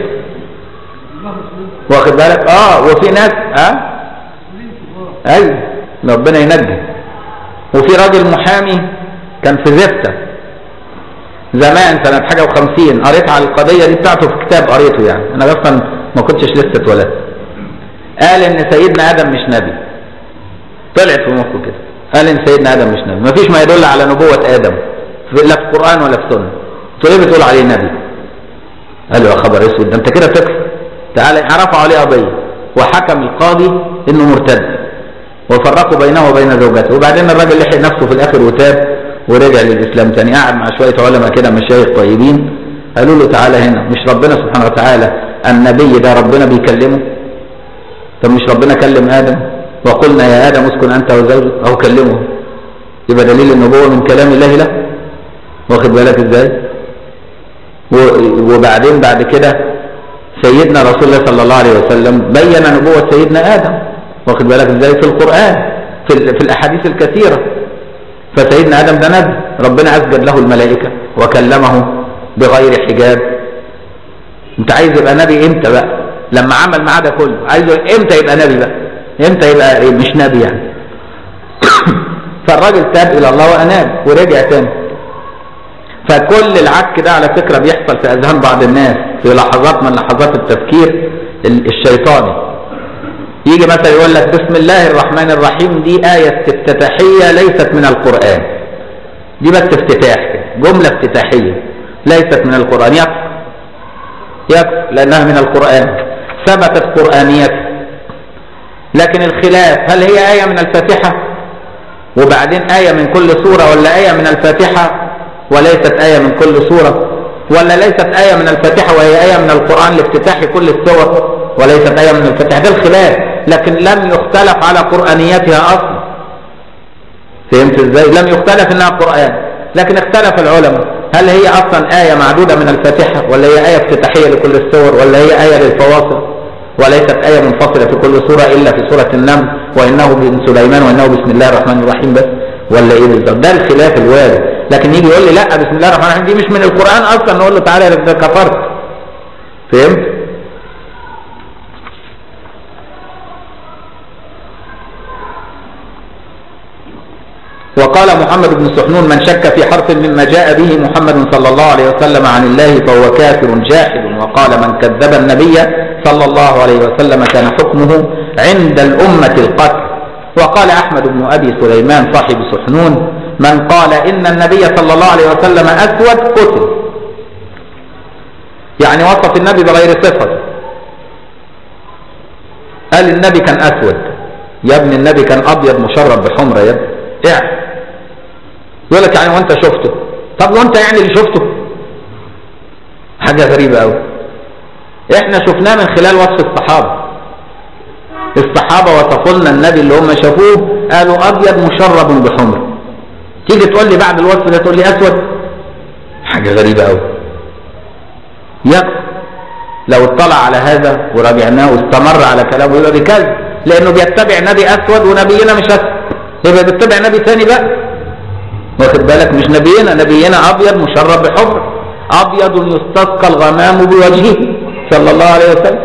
واخد بالك اه وفي ناس اه ايوه ربنا ينجي وفي راجل محامي كان في زفته زمان سنة حاجة وخمسين قريت على القضية دي بتاعته في كتاب قريته يعني أنا أصلا ما كنتش لسه اتولدت قال إن سيدنا آدم مش نبي طلعت في مخه كده قال إن سيدنا آدم مش نبي مفيش ما يدل على نبوة آدم في- لا في القرآن ولا في سنة قلت له ليه بتقول عليه نبي قال له يا خبر اسود ده انت كده بتكفر تعالى رفعوا عليه قضية وحكم القاضي انه مرتد وفرقوا بينه وبين زوجته وبعدين الراجل لحق نفسه في الاخر وتاب ورجع للاسلام تاني قعد مع شويه علماء كده مشايخ طيبين قالوا له تعالى هنا مش ربنا سبحانه وتعالى النبي ده ربنا بيكلمه طب مش ربنا كلم ادم وقلنا يا ادم اسكن انت وزوجك او كلمه يبقى دليل النبوه من كلام الله له واخد بالك ازاي و- وبعدين بعد كده سيدنا رسول الله صلى الله عليه وسلم بين نبوة سيدنا آدم واخد بالك ازاي في القرآن في, ال- في الأحاديث الكثيرة فسيدنا آدم ده نبي ربنا أسجد له الملائكة وكلمه بغير حجاب انت عايز يبقى نبي امتى بقى لما عمل معاه ده كله عايز امتى يبقى نبي بقى امتى يبقى إيه؟ مش نبي يعني فالراجل تاب الى الله واناب ورجع تاني فكل العك ده على فكرة بيحصل في أذهان بعض الناس في لحظات من لحظات التفكير ال- الشيطاني يجي مثلا يقول لك بسم الله الرحمن الرحيم دي آية افتتاحية ليست من القرآن دي بس افتتاح كده، جملة افتتاحية ليست من القرآن يكفي يكفي لأنها من القرآن ثبتت قرآنيتها لكن الخلاف هل هي آية من الفاتحة وبعدين آية من كل سورة ولا آية من الفاتحة وليست آية من كل سورة ولا ليست آية من الفاتحة وهي آية من القرآن لافتتاح كل السور وليست آية من الفاتحة ده الخلاف لكن لم يختلف على قرآنيتها أصلا فهمت ازاي لم يختلف انها قرآن لكن اختلف العلماء هل هي اصلا آية معدودة من الفاتحة ولا هي آية افتتاحية لكل السور ولا هي آية للفواصل وليست آية منفصلة في كل سورة إلا في سورة النمل وإنه بن سليمان وإنه بسم الله الرحمن الرحيم بس ولا إيه بالظبط ده الخلاف الوارد لكن يجي يقول لي لا بسم الله الرحمن الرحيم دي مش من القرآن أصلا نقول له تعالى يا ده كفرت فهمت؟ وقال محمد بن سحنون من شك في حرف مما جاء به محمد صلى الله عليه وسلم عن الله فهو كافر جاحد وقال من كذب النبي صلى الله عليه وسلم كان حكمه عند الأمة القتل وقال أحمد بن أبي سليمان صاحب سحنون من قال إن النبي صلى الله عليه وسلم أسود قتل يعني وصف النبي بغير صفة قال النبي كان اسود يا ابني النبي كان ابيض مشرب بحمرة يا ابني يعني يقول لك يعني وانت شفته طب وانت يعني اللي شفته حاجة غريبة قوي احنا شفناه من خلال وصف الصحابة الصحابة وصفوا لنا النبي اللي هم شافوه قالوا ابيض مشرب بحمر تيجي تقول لي بعد الوصف ده تقول لي اسود حاجة غريبة قوي يكفي لو اطلع على هذا وراجعناه واستمر على كلامه يبقى بكذب لانه بيتبع نبي اسود ونبينا مش اسود يبقى بيتبع نبي ثاني بقى واخد بالك مش نبينا نبينا ابيض مشرب بحمر ابيض يستسقى الغمام بوجهه صلى الله عليه وسلم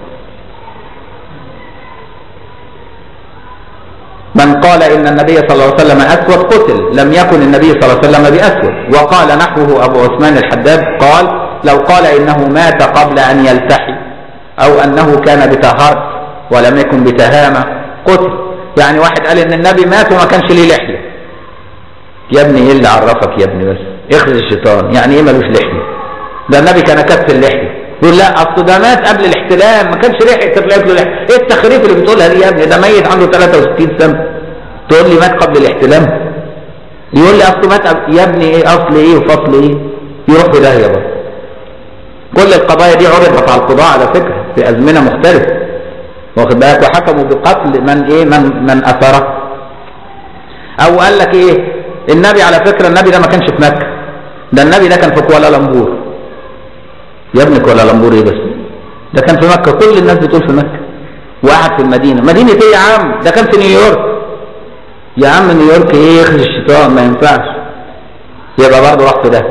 من قال ان النبي صلى الله عليه وسلم اسود قتل لم يكن النبي صلى الله عليه وسلم باسود وقال نحوه ابو عثمان الحداد قال لو قال انه مات قبل ان يلتحي او انه كان بتهرس ولم يكن بتهامه قتل يعني واحد قال ان النبي مات وما كانش ليه لحيه يا ابني ايه اللي عرفك يا ابني بس اخرج الشيطان يعني ايه ملوش لحيه ده النبي كان كف اللحيه يقول لا اصل ده مات قبل الاحتلام ما كانش لحيه تطلع له لحيه ايه التخريف اللي بتقولها دي يا ابني ده ميت عنده 63 سنه تقول لي مات قبل الاحتلام يقول لي اصل مات قبل يا ابني ايه اصل ايه وفصل ايه يروح في داهيه بقى كل القضايا دي عرضت على القضاء على فكره في ازمنه مختلفه واخد بالك وحكموا بقتل من ايه من من اثره او قال لك ايه النبي على فكره النبي ده ما كانش في مكه ده النبي ده كان في كوالالمبور يا ابني كوالالمبور ايه بس ده كان في مكه كل الناس بتقول في مكه وقعد في المدينه مدينه ايه يا عم ده كان في نيويورك يا عم نيويورك ايه يخرج الشيطان ما ينفعش يبقى برضه راح في ده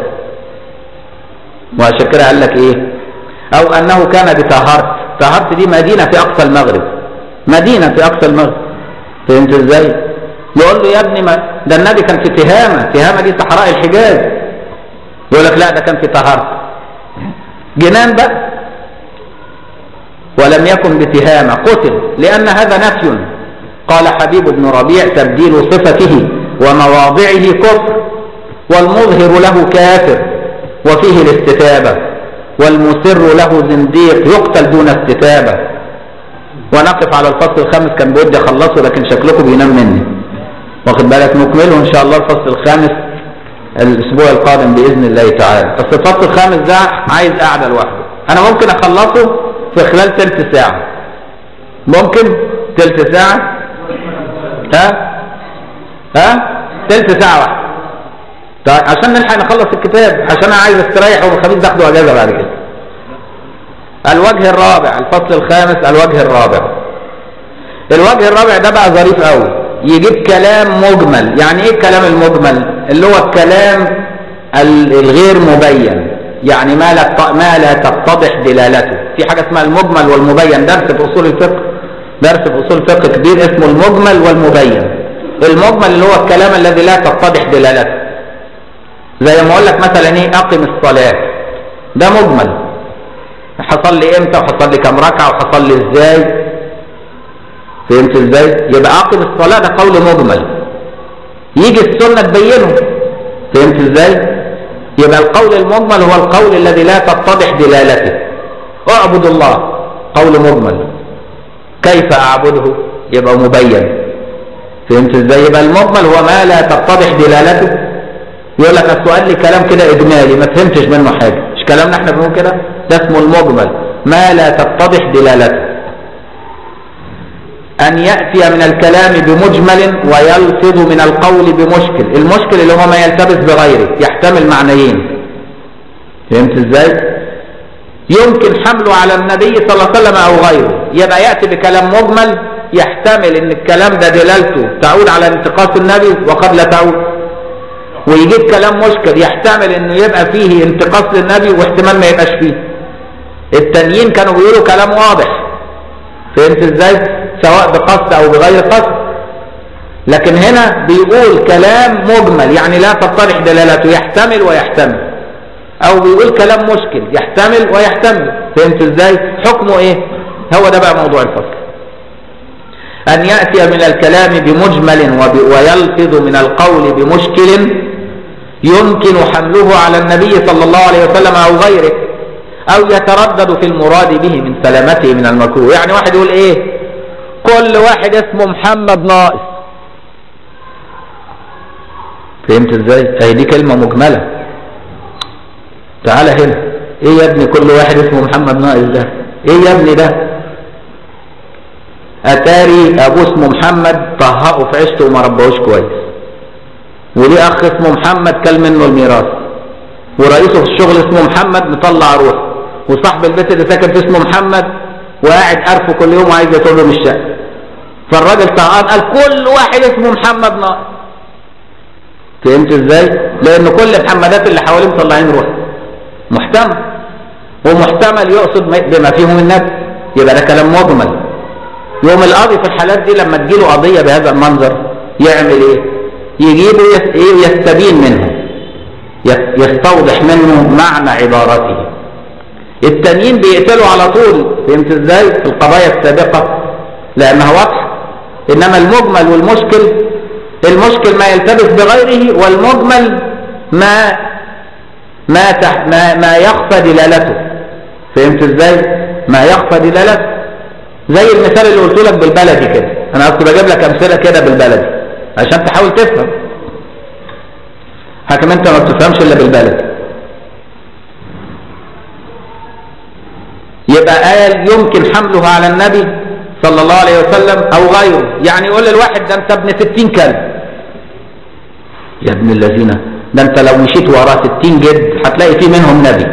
وعشان كده قال لك ايه او انه كان بتهرت تهرت دي مدينه في اقصى المغرب مدينه في اقصى المغرب فهمت ازاي يقول له يا ابني ما ده النبي كان في تهامه تهامه دي صحراء الحجاز يقول لك لا ده كان في تهرت جنان بقى ولم يكن بتهامه قتل لان هذا نفي قال حبيب بن ربيع تبديل صفته ومواضعه كفر والمظهر له كافر وفيه الاستتابة والمسر له زنديق يقتل دون استتابة ونقف على الفصل الخامس كان بودي اخلصه لكن شكلكم بينام مني واخد بالك نكمله ان شاء الله الفصل الخامس الاسبوع القادم باذن الله تعالى بس الفصل الخامس ده عايز قاعده لوحده انا ممكن اخلصه في خلال ثلث ساعه ممكن ثلث ساعه ها ها ثلث ساعه واحده طيب عشان نلحق نخلص الكتاب عشان انا عايز استريح يوم الخميس اخده اجازه بعد كده الوجه الرابع الفصل الخامس الوجه الرابع الوجه الرابع ده بقى ظريف قوي يجيب كلام مجمل يعني ايه الكلام المجمل اللي هو الكلام الغير مبين يعني ما لا ما لا تتضح دلالته في حاجه اسمها المجمل والمبين درس في اصول الفقه درس في اصول الفقه كبير اسمه المجمل والمبين المجمل اللي هو الكلام الذي لا تتضح دلالته زي ما اقول لك مثلا ايه اقم الصلاه ده مجمل حصل لي امتى وحصل لي كام ركعه وحصل لي ازاي فهمت ازاي يبقى اقم الصلاه ده قول مجمل يجي السنه تبينه فهمت ازاي يبقى القول المجمل هو القول الذي لا تتضح دلالته اعبد الله قول مجمل كيف اعبده يبقى مبين فهمت ازاي يبقى المجمل هو ما لا تتضح دلالته يقول لك السؤال لي كلام كده اجمالي ما فهمتش منه حاجه مش كلامنا احنا بنقول كده ده اسمه المجمل ما لا تتضح دلالته ان ياتي من الكلام بمجمل ويلفظ من القول بمشكل المشكل اللي هو ما يلتبس بغيره يحتمل معنيين فهمت ازاي يمكن حمله على النبي صلى الله عليه وسلم او غيره يبقى ياتي بكلام مجمل يحتمل ان الكلام ده دلالته تعود على انتقاص النبي وقد لا تعود ويجيب كلام مشكل يحتمل انه يبقى فيه انتقاص للنبي واحتمال ما يبقاش فيه التانيين كانوا بيقولوا كلام واضح فهمت ازاي سواء بقصد او بغير قصد لكن هنا بيقول كلام مجمل يعني لا تتضح دلالته يحتمل ويحتمل او بيقول كلام مشكل يحتمل ويحتمل فهمت ازاي حكمه ايه هو ده بقى موضوع الفصل ان ياتي من الكلام بمجمل ويلفظ من القول بمشكل يمكن حمله على النبي صلى الله عليه وسلم او غيره او يتردد في المراد به من سلامته من المكروه يعني واحد يقول ايه
كل واحد اسمه محمد ناقص
فهمت ازاي اهي دي كلمة مجملة تعالى هنا ايه يا ابني كل واحد اسمه محمد ناقص ده ايه يا ابني ده اتاري ابوه اسمه محمد طهقه في عيشته وما ربهوش كويس وليه اخ اسمه محمد كل منه الميراث ورئيسه في الشغل اسمه محمد مطلع روح وصاحب البيت اللي ساكن فيه اسمه محمد وقاعد قرفه كل يوم وعايز يطول له من الشقه فالراجل طهقان قال كل واحد اسمه محمد ناقص فهمت ازاي لان كل محمدات اللي حواليه مطلعين روح محتمل ومحتمل يقصد بما فيهم النبي يبقى ده كلام مجمل يوم القاضي في الحالات دي لما تجيله قضية بهذا المنظر يعمل ايه يجيبه يس- إيه؟ يستبين منه يس- يستوضح منه معنى عبارته التانيين بيقتلوا على طول فهمت ازاي في القضايا السابقة لانها واضحة انما المجمل والمشكل المشكل ما يلتبس بغيره والمجمل ما ما تح ما, ما يخفى دلالته فهمت ازاي ما يخفى دلالته زي المثال اللي قلت لك بالبلدي كده انا اصل بجيب لك امثله كده بالبلدي عشان تحاول تفهم حكم انت ما بتفهمش الا بالبلدي يبقى قال يمكن حمله على النبي صلى الله عليه وسلم او غيره يعني يقول للواحد ده انت ابن ستين كلب يا ابن الذين ده انت لو مشيت وراه ستين جد هتلاقي فيه منهم نبي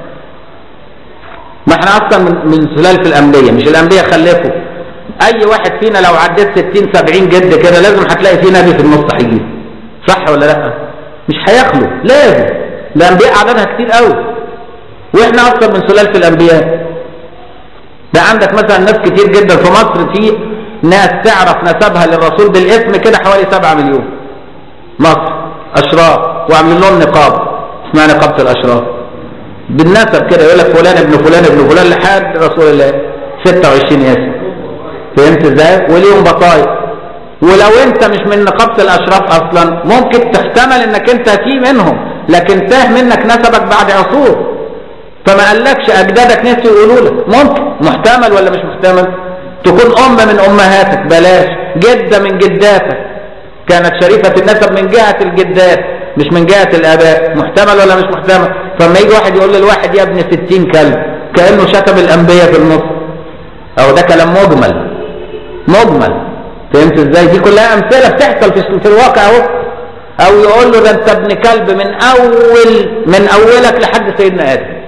ما احنا اصلا من, من سلالة الانبياء مش الانبياء خلفوا اي واحد فينا لو عديت ستين سبعين جد كده لازم هتلاقي فيه نبي في النص هيجي صح ولا لا مش هيخلو لازم الانبياء عددها كتير قوي واحنا اصلا من سلالة الانبياء ده عندك مثلا ناس كتير جدا في مصر في ناس تعرف نسبها للرسول بالاسم كده حوالي 7 مليون مصر اشراف وعاملين لهم نقاب اسمها نقابة الاشراف بالنسب كده يقول لك فلان ابن فلان ابن فلان لحد رسول الله 26 اسم فهمت ازاي وليهم بطايق ولو انت مش من نقابة الاشراف اصلا ممكن تحتمل انك انت في منهم لكن تاه منك نسبك بعد عصور فما قالكش اجدادك نسوا يقولوا لك ممكن محتمل ولا مش محتمل تكون ام من امهاتك بلاش جدة من جداتك كانت شريفة النسب من جهة الجدات مش من جهة الاباء محتمل ولا مش محتمل فلما يجي واحد يقول للواحد يا ابن ستين كلب كأنه شتم الانبياء في النص او ده كلام مجمل مجمل فهمت ازاي دي كلها امثلة بتحصل في, في الواقع اهو او يقول له ده انت ابن كلب من اول من اولك لحد سيدنا ادم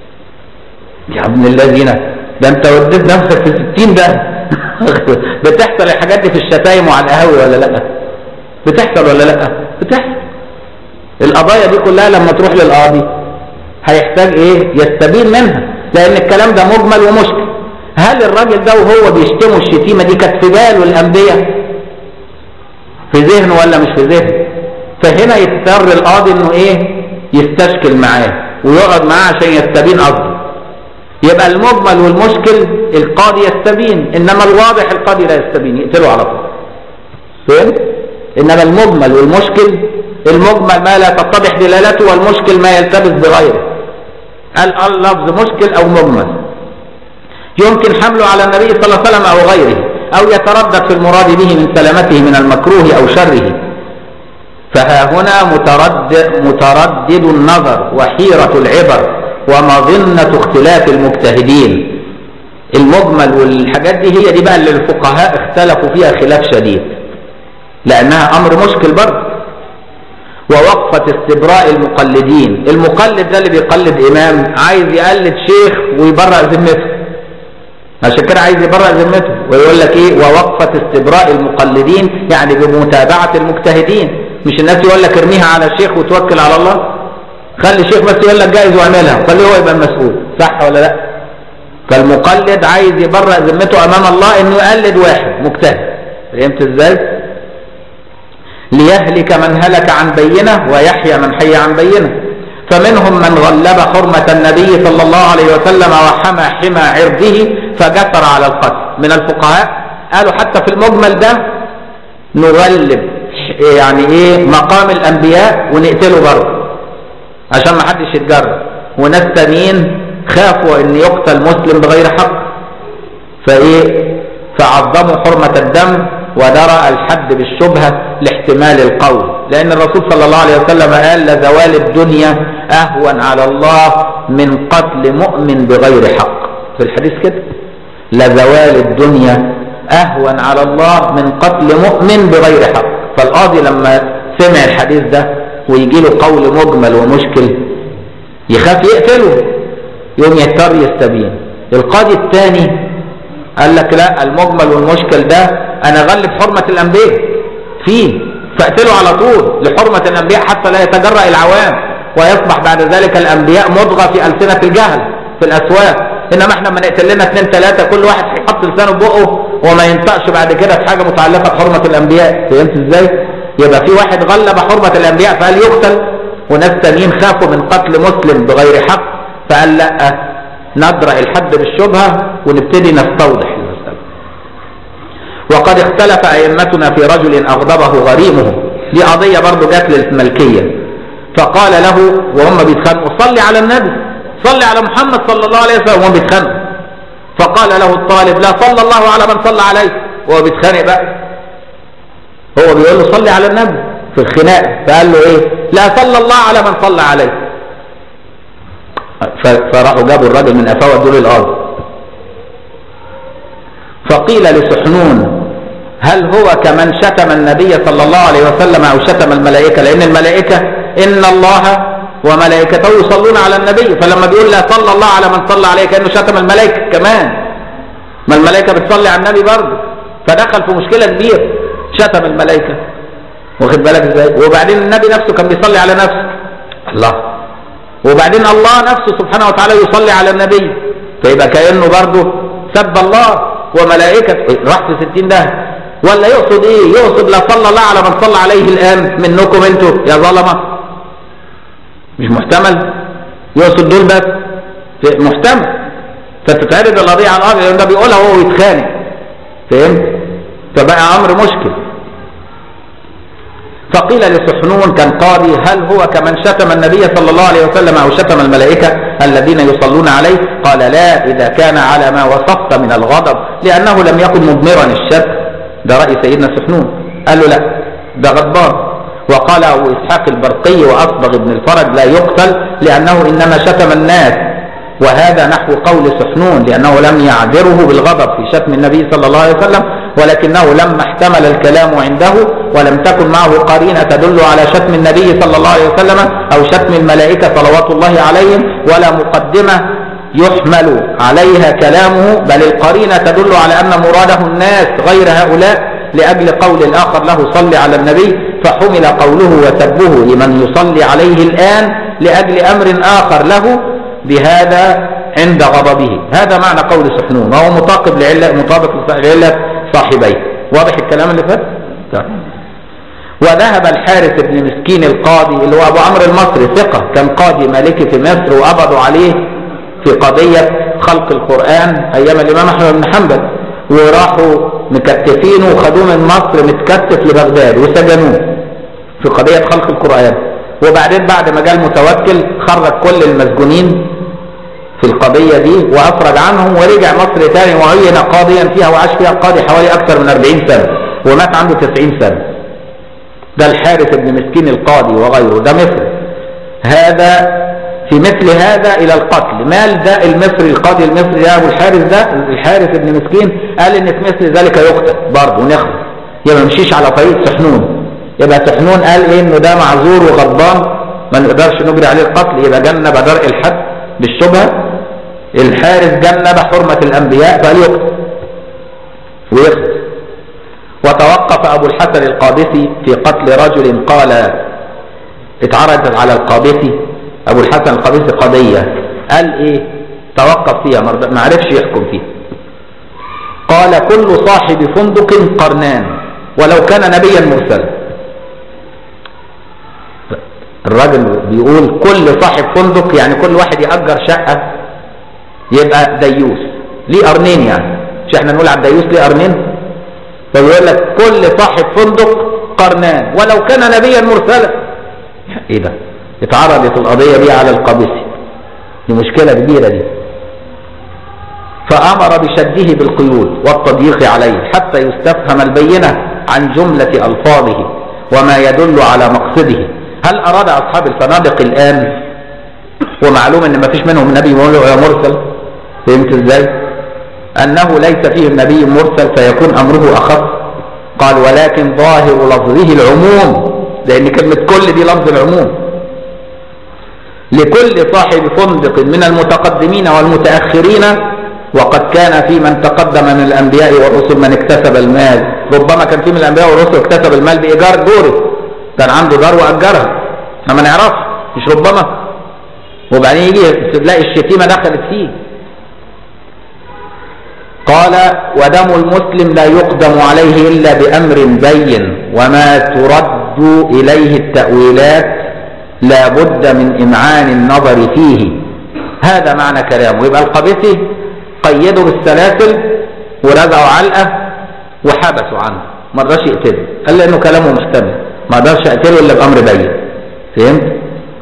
يا ابن الذين ده انت وديت نفسك في ستين ده بتحصل الحاجات دي في الشتايم وعلى القهاوي ولا لا بتحصل ولا لا بتحصل القضايا دي كلها لما تروح للقاضي هيحتاج ايه يستبين منها لان الكلام ده مجمل ومشكل هل الراجل ده وهو بيشتمه الشتيمه دي كانت في باله الانبياء في ذهنه ولا مش في ذهنه فهنا يضطر القاضي انه ايه يستشكل معاه ويقعد معاه عشان يستبين قصده يبقى المجمل والمشكل القاضي يستبين انما الواضح القاضي لا يستبين يقتله على طول فهمت انما المجمل والمشكل المجمل ما لا تتضح دلالته والمشكل ما يلتبس بغيره اللفظ مشكل او مجمل يمكن حمله على النبي صلى الله عليه وسلم او غيره او يتردد في المراد به من سلامته من المكروه او شره فها هنا متردد, متردد النظر وحيرة العبر ومظنة اختلاف المجتهدين المجمل والحاجات دي هي دي بقى اللي الفقهاء اختلفوا فيها خلاف شديد لأنها أمر مشكل برضه ووقفة استبراء المقلدين المقلد ده اللي بيقلد إمام عايز يقلد شيخ ويبرأ ذمته عشان كده عايز يبرأ ذمته ويقول لك ايه ووقفة استبراء المقلدين يعني بمتابعة المجتهدين مش الناس يقول لك ارميها على الشيخ وتوكل على الله خلي الشيخ بس يقول لك جائز واعملها خليه هو يبقى المسؤول صح ولا لا فالمقلد عايز يبرأ ذمته امام الله انه يقلد واحد مجتهد فهمت ازاي ليهلك من هلك عن بينه ويحيى من حي عن بينه فمنهم من غلب حرمة النبي صلى الله عليه وسلم وحمى حمى عرضه فجسر على القتل من الفقهاء قالوا حتى في المجمل ده نغلب يعني ايه مقام الانبياء ونقتله برضه عشان ما حدش يتجرب وناس تانيين خافوا ان يقتل مسلم بغير حق فايه فعظموا حرمة الدم ودرأ الحد بالشبهة لاحتمال القول لأن الرسول صلى الله عليه وسلم قال لزوال الدنيا أهون على الله من قتل مؤمن بغير حق في الحديث كده لزوال الدنيا أهون على الله من قتل مؤمن بغير حق فالقاضي لما سمع الحديث ده ويجي له قول مجمل ومشكل يخاف يقتله يوم يضطر يستبين القاضي الثاني قال لك لا المجمل والمشكل ده انا اغلب حرمة الانبياء فيه فاقتله على طول لحرمة الانبياء حتى لا يتجرأ العوام ويصبح بعد ذلك الانبياء مضغة في السنة الجهل في الاسواق انما احنا لما نقتل لنا اثنين ثلاثة كل واحد هيحط لسانه بقه وما ينطقش بعد كده في حاجة متعلقة بحرمة الانبياء فهمت ازاي؟ يبقى في واحد غلب حرمة الانبياء فقال يقتل وناس تانيين خافوا من قتل مسلم بغير حق فقال لا ندرأ الحد بالشبهة ونبتدي نستوضح المسألة وقد اختلف أئمتنا في رجل أغضبه غريمه دي قضية برضو جات للملكية فقال له وهم بيتخانقوا صلي على النبي صلي على محمد صلى الله عليه وسلم وهم بيتخانقوا فقال له الطالب لا صلى الله على من صلى عليه وهو بيتخانق بقى هو بيقول له صلي على النبي في الخناق فقال له ايه لا صلى الله على من صلى عليه فراحوا جابوا الراجل من قفاه ودوا الارض فقيل لسحنون هل هو كمن شتم النبي صلى الله عليه وسلم او شتم الملائكه لان الملائكه ان الله وملائكته يصلون على النبي فلما بيقول لا صلى الله على من صلى عليه كانه شتم الملائكه كمان ما الملائكه بتصلي على النبي برضه فدخل في مشكله كبيره شتم الملائكه واخد بالك ازاي وبعدين النبي نفسه كان بيصلي على نفسه الله وبعدين الله نفسه سبحانه وتعالى يصلي على النبي فيبقى كأنه برضه سب الله وملائكة راح في ستين ده ولا يقصد ايه يقصد لا صلى الله على من صلى عليه الآن منكم انتوا يا ظلمة مش محتمل يقصد دول بس محتمل فتتعرض القضية على الأرض لأن ده بيقولها وهو يتخانق فهمت فبقى أمر مشكل فقيل لسحنون كان قاضي هل هو كمن شتم النبي صلى الله عليه وسلم أو شتم الملائكة الذين يصلون عليه قال لا إذا كان على ما وصفت من الغضب لأنه لم يكن مضمرا الشتم ده رأي سيدنا سحنون قال له لا ده غضبان وقال أبو إسحاق البرقي وأصبغ ابن الفرج لا يقتل لأنه إنما شتم الناس وهذا نحو قول سحنون لأنه لم يعذره بالغضب في شتم النبي صلى الله عليه وسلم ولكنه لما احتمل الكلام عنده ولم تكن معه قرينة تدل على شتم النبي صلى الله عليه وسلم أو شتم الملائكة صلوات الله عليهم ولا مقدمة يحمل عليها كلامه بل القرينة تدل على أن مراده الناس غير هؤلاء لأجل قول الآخر له صل على النبي فحمل قوله وسبه لمن يصلي عليه الآن لأجل أمر آخر له بهذا عند غضبه هذا معنى قول سحنون وهو مطابق لعلة مطابق لعلة صاحبيه واضح الكلام اللي فات وذهب الحارث بن مسكين القاضي اللي هو ابو عمرو المصري ثقه كان قاضي مالكي في مصر وقبضوا عليه في قضيه خلق القران ايام الامام احمد بن حنبل وراحوا مكتفينه وخدوه من مصر متكتف لبغداد وسجنوه في قضيه خلق القران وبعدين بعد ما جاء المتوكل خرج كل المسجونين في القضية دي وأفرج عنهم ورجع مصر تاني وعين قاضيا فيها وعاش فيها القاضي حوالي أكثر من 40 سنة ومات عنده 90 سنة ده الحارث بن مسكين القاضي وغيره ده مصر هذا في مثل هذا إلى القتل مال ده المصري القاضي المصري ده أبو الحارث ده الحارث بن مسكين قال إن في مثل ذلك يقتل برضه ونخلص يبقى مشيش على طريق سحنون يبقى سحنون قال إيه إنه ده معذور وغضبان ما نقدرش نجري عليه القتل يبقى جنب درء الحد بالشبهة الحارس جنب حرمة الأنبياء فليقتل ويخلص وتوقف أبو الحسن القادسي في قتل رجل قال اتعرضت على القادسي أبو الحسن القادسي قضية قال إيه توقف فيها ما عرفش يحكم فيها قال كل صاحب فندق قرنان ولو كان نبيا مرسلا الراجل بيقول كل صاحب فندق يعني كل واحد يأجر شقة يبقى ديوس ليه قرنين يعني مش احنا نقول على الديوس ليه قرنين فبيقول لك كل صاحب فندق قرنان ولو كان نبيا مرسلا ايه ده اتعرضت القضية دي على القابسي دي مشكلة كبيرة دي فأمر بشده بالقيود والتضييق عليه حتى يستفهم البينة عن جملة ألفاظه وما يدل على مقصده هل أراد أصحاب الفنادق الآن ومعلوم أن ما فيش منهم نبي مرسل فهمت إزاي أنه ليس فيهم نبي مرسل فيكون أمره أخف قال ولكن ظاهر لفظه العموم لأن كلمة كل دي لفظ العموم لكل صاحب فندق من المتقدمين والمتأخرين وقد كان في من تقدم من الأنبياء والرسل من اكتسب المال ربما كان في من الأنبياء والرسل اكتسب المال بإيجار دوره كان عنده دار وأجرها احنا ما نعرفش مش ربما وبعدين يجي تلاقي الشتيمة دخلت فيه قال ودم المسلم لا يقدم عليه إلا بأمر بين وما ترد إليه التأويلات لا بد من إمعان النظر فيه هذا معنى كلامه يبقى القبيسي قيدوا بالسلاسل ورزعوا علقة وحبسوا عنه ما رضاش يقتله قال لأنه كلامه محتمل ما قدرش اقتله إلا بأمر بين فهمت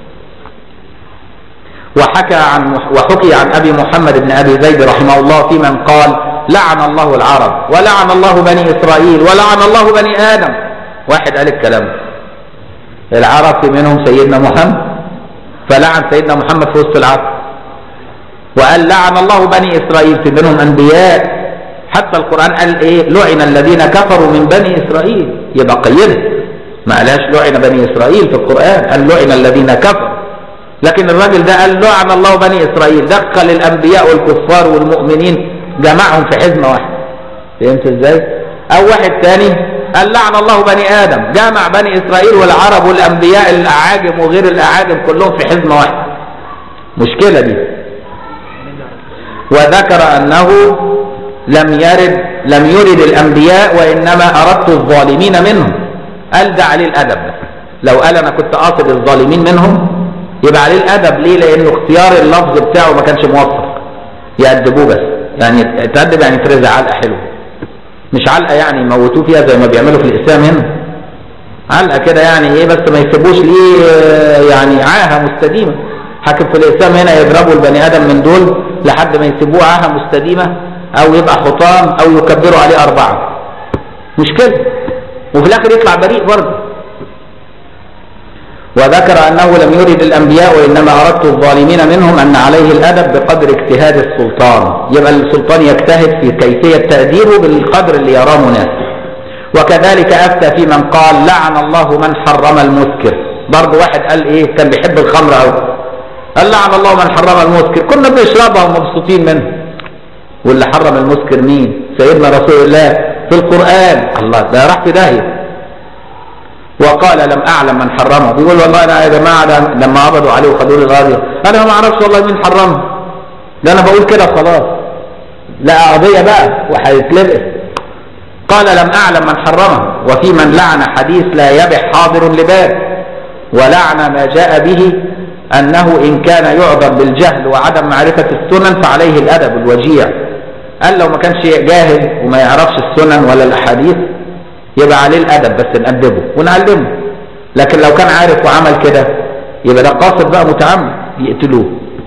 وحكى عن وحكي عن أبي محمد بن أبي زيد رحمه الله في من قال لعن الله العرب ولعن الله بني إسرائيل ولعن الله بني آدم واحد قال الكلام ده العرب في منهم سيدنا محمد فلعن سيدنا محمد في وسط العرب وقال لعن الله بني إسرائيل في منهم أنبياء حتى القرآن قال إيه لعن الذين كفروا من بني إسرائيل يبقى قيده ما قالهاش لعن بني إسرائيل في القرآن قال لعن الذين كفروا لكن الراجل ده قال لعن الله بني إسرائيل دخل الأنبياء والكفار والمؤمنين جمعهم في حزمة واحدة فهمت ازاي او واحد تاني قال لعن الله بني ادم جمع بني اسرائيل والعرب والانبياء الاعاجم وغير الاعاجم كلهم في حزمة واحدة مشكلة دي وذكر انه لم يرد لم يرد الانبياء وانما اردت الظالمين منهم قال ده عليه الادب لو قال انا كنت قاصد الظالمين منهم يبقى عليه الادب ليه لانه اختيار اللفظ بتاعه ما كانش موفق يأدبوه بس يعني تأدب يعني ترزع علقة حلوة مش علقة يعني يموتوه فيها زي ما بيعملوا في الإسلام هنا علقة كده يعني ايه بس ما يسيبوش ليه يعني عاهة مستديمة حاكم في الإسلام هنا يضربوا البني آدم من دول لحد ما يسيبوه عاهة مستديمة أو يبقى حطام أو يكبروا عليه أربعة مشكلة وفي الآخر يطلع بريء برضه وذكر أنه لم يرد الأنبياء وإنما أردت الظالمين منهم أن عليه الأدب بقدر اجتهاد السلطان يبقى السلطان يجتهد في كيفية تأديبه بالقدر اللي يراه مناسب وكذلك أفتى في من قال لعن الله من حرم المسكر برضه واحد قال إيه كان بيحب الخمر أوي قال لعن الله من حرم المسكر كنا بنشربها ومبسوطين منه واللي حرم المسكر مين سيدنا رسول الله في القرآن الله ده راح في داهية وقال لم اعلم من حرمه بيقول والله انا يا جماعه ده لما قبضوا عليه وخدوه لي الغازيه انا ما اعرفش والله مين حرمه ده انا بقول كده خلاص لا قضيه بقى وهيتلبس قال لم اعلم من حرمه وفي من لعن حديث لا يبح حاضر لباب ولعن ما جاء به انه ان كان يعذر بالجهل وعدم معرفه السنن فعليه الادب الوجيع قال لو ما كانش جاهل وما يعرفش السنن ولا الاحاديث يبقى عليه الادب بس نأدبه ونعلمه لكن لو كان عارف وعمل كده يبقى ده قاصد بقى متعمد يقتلوه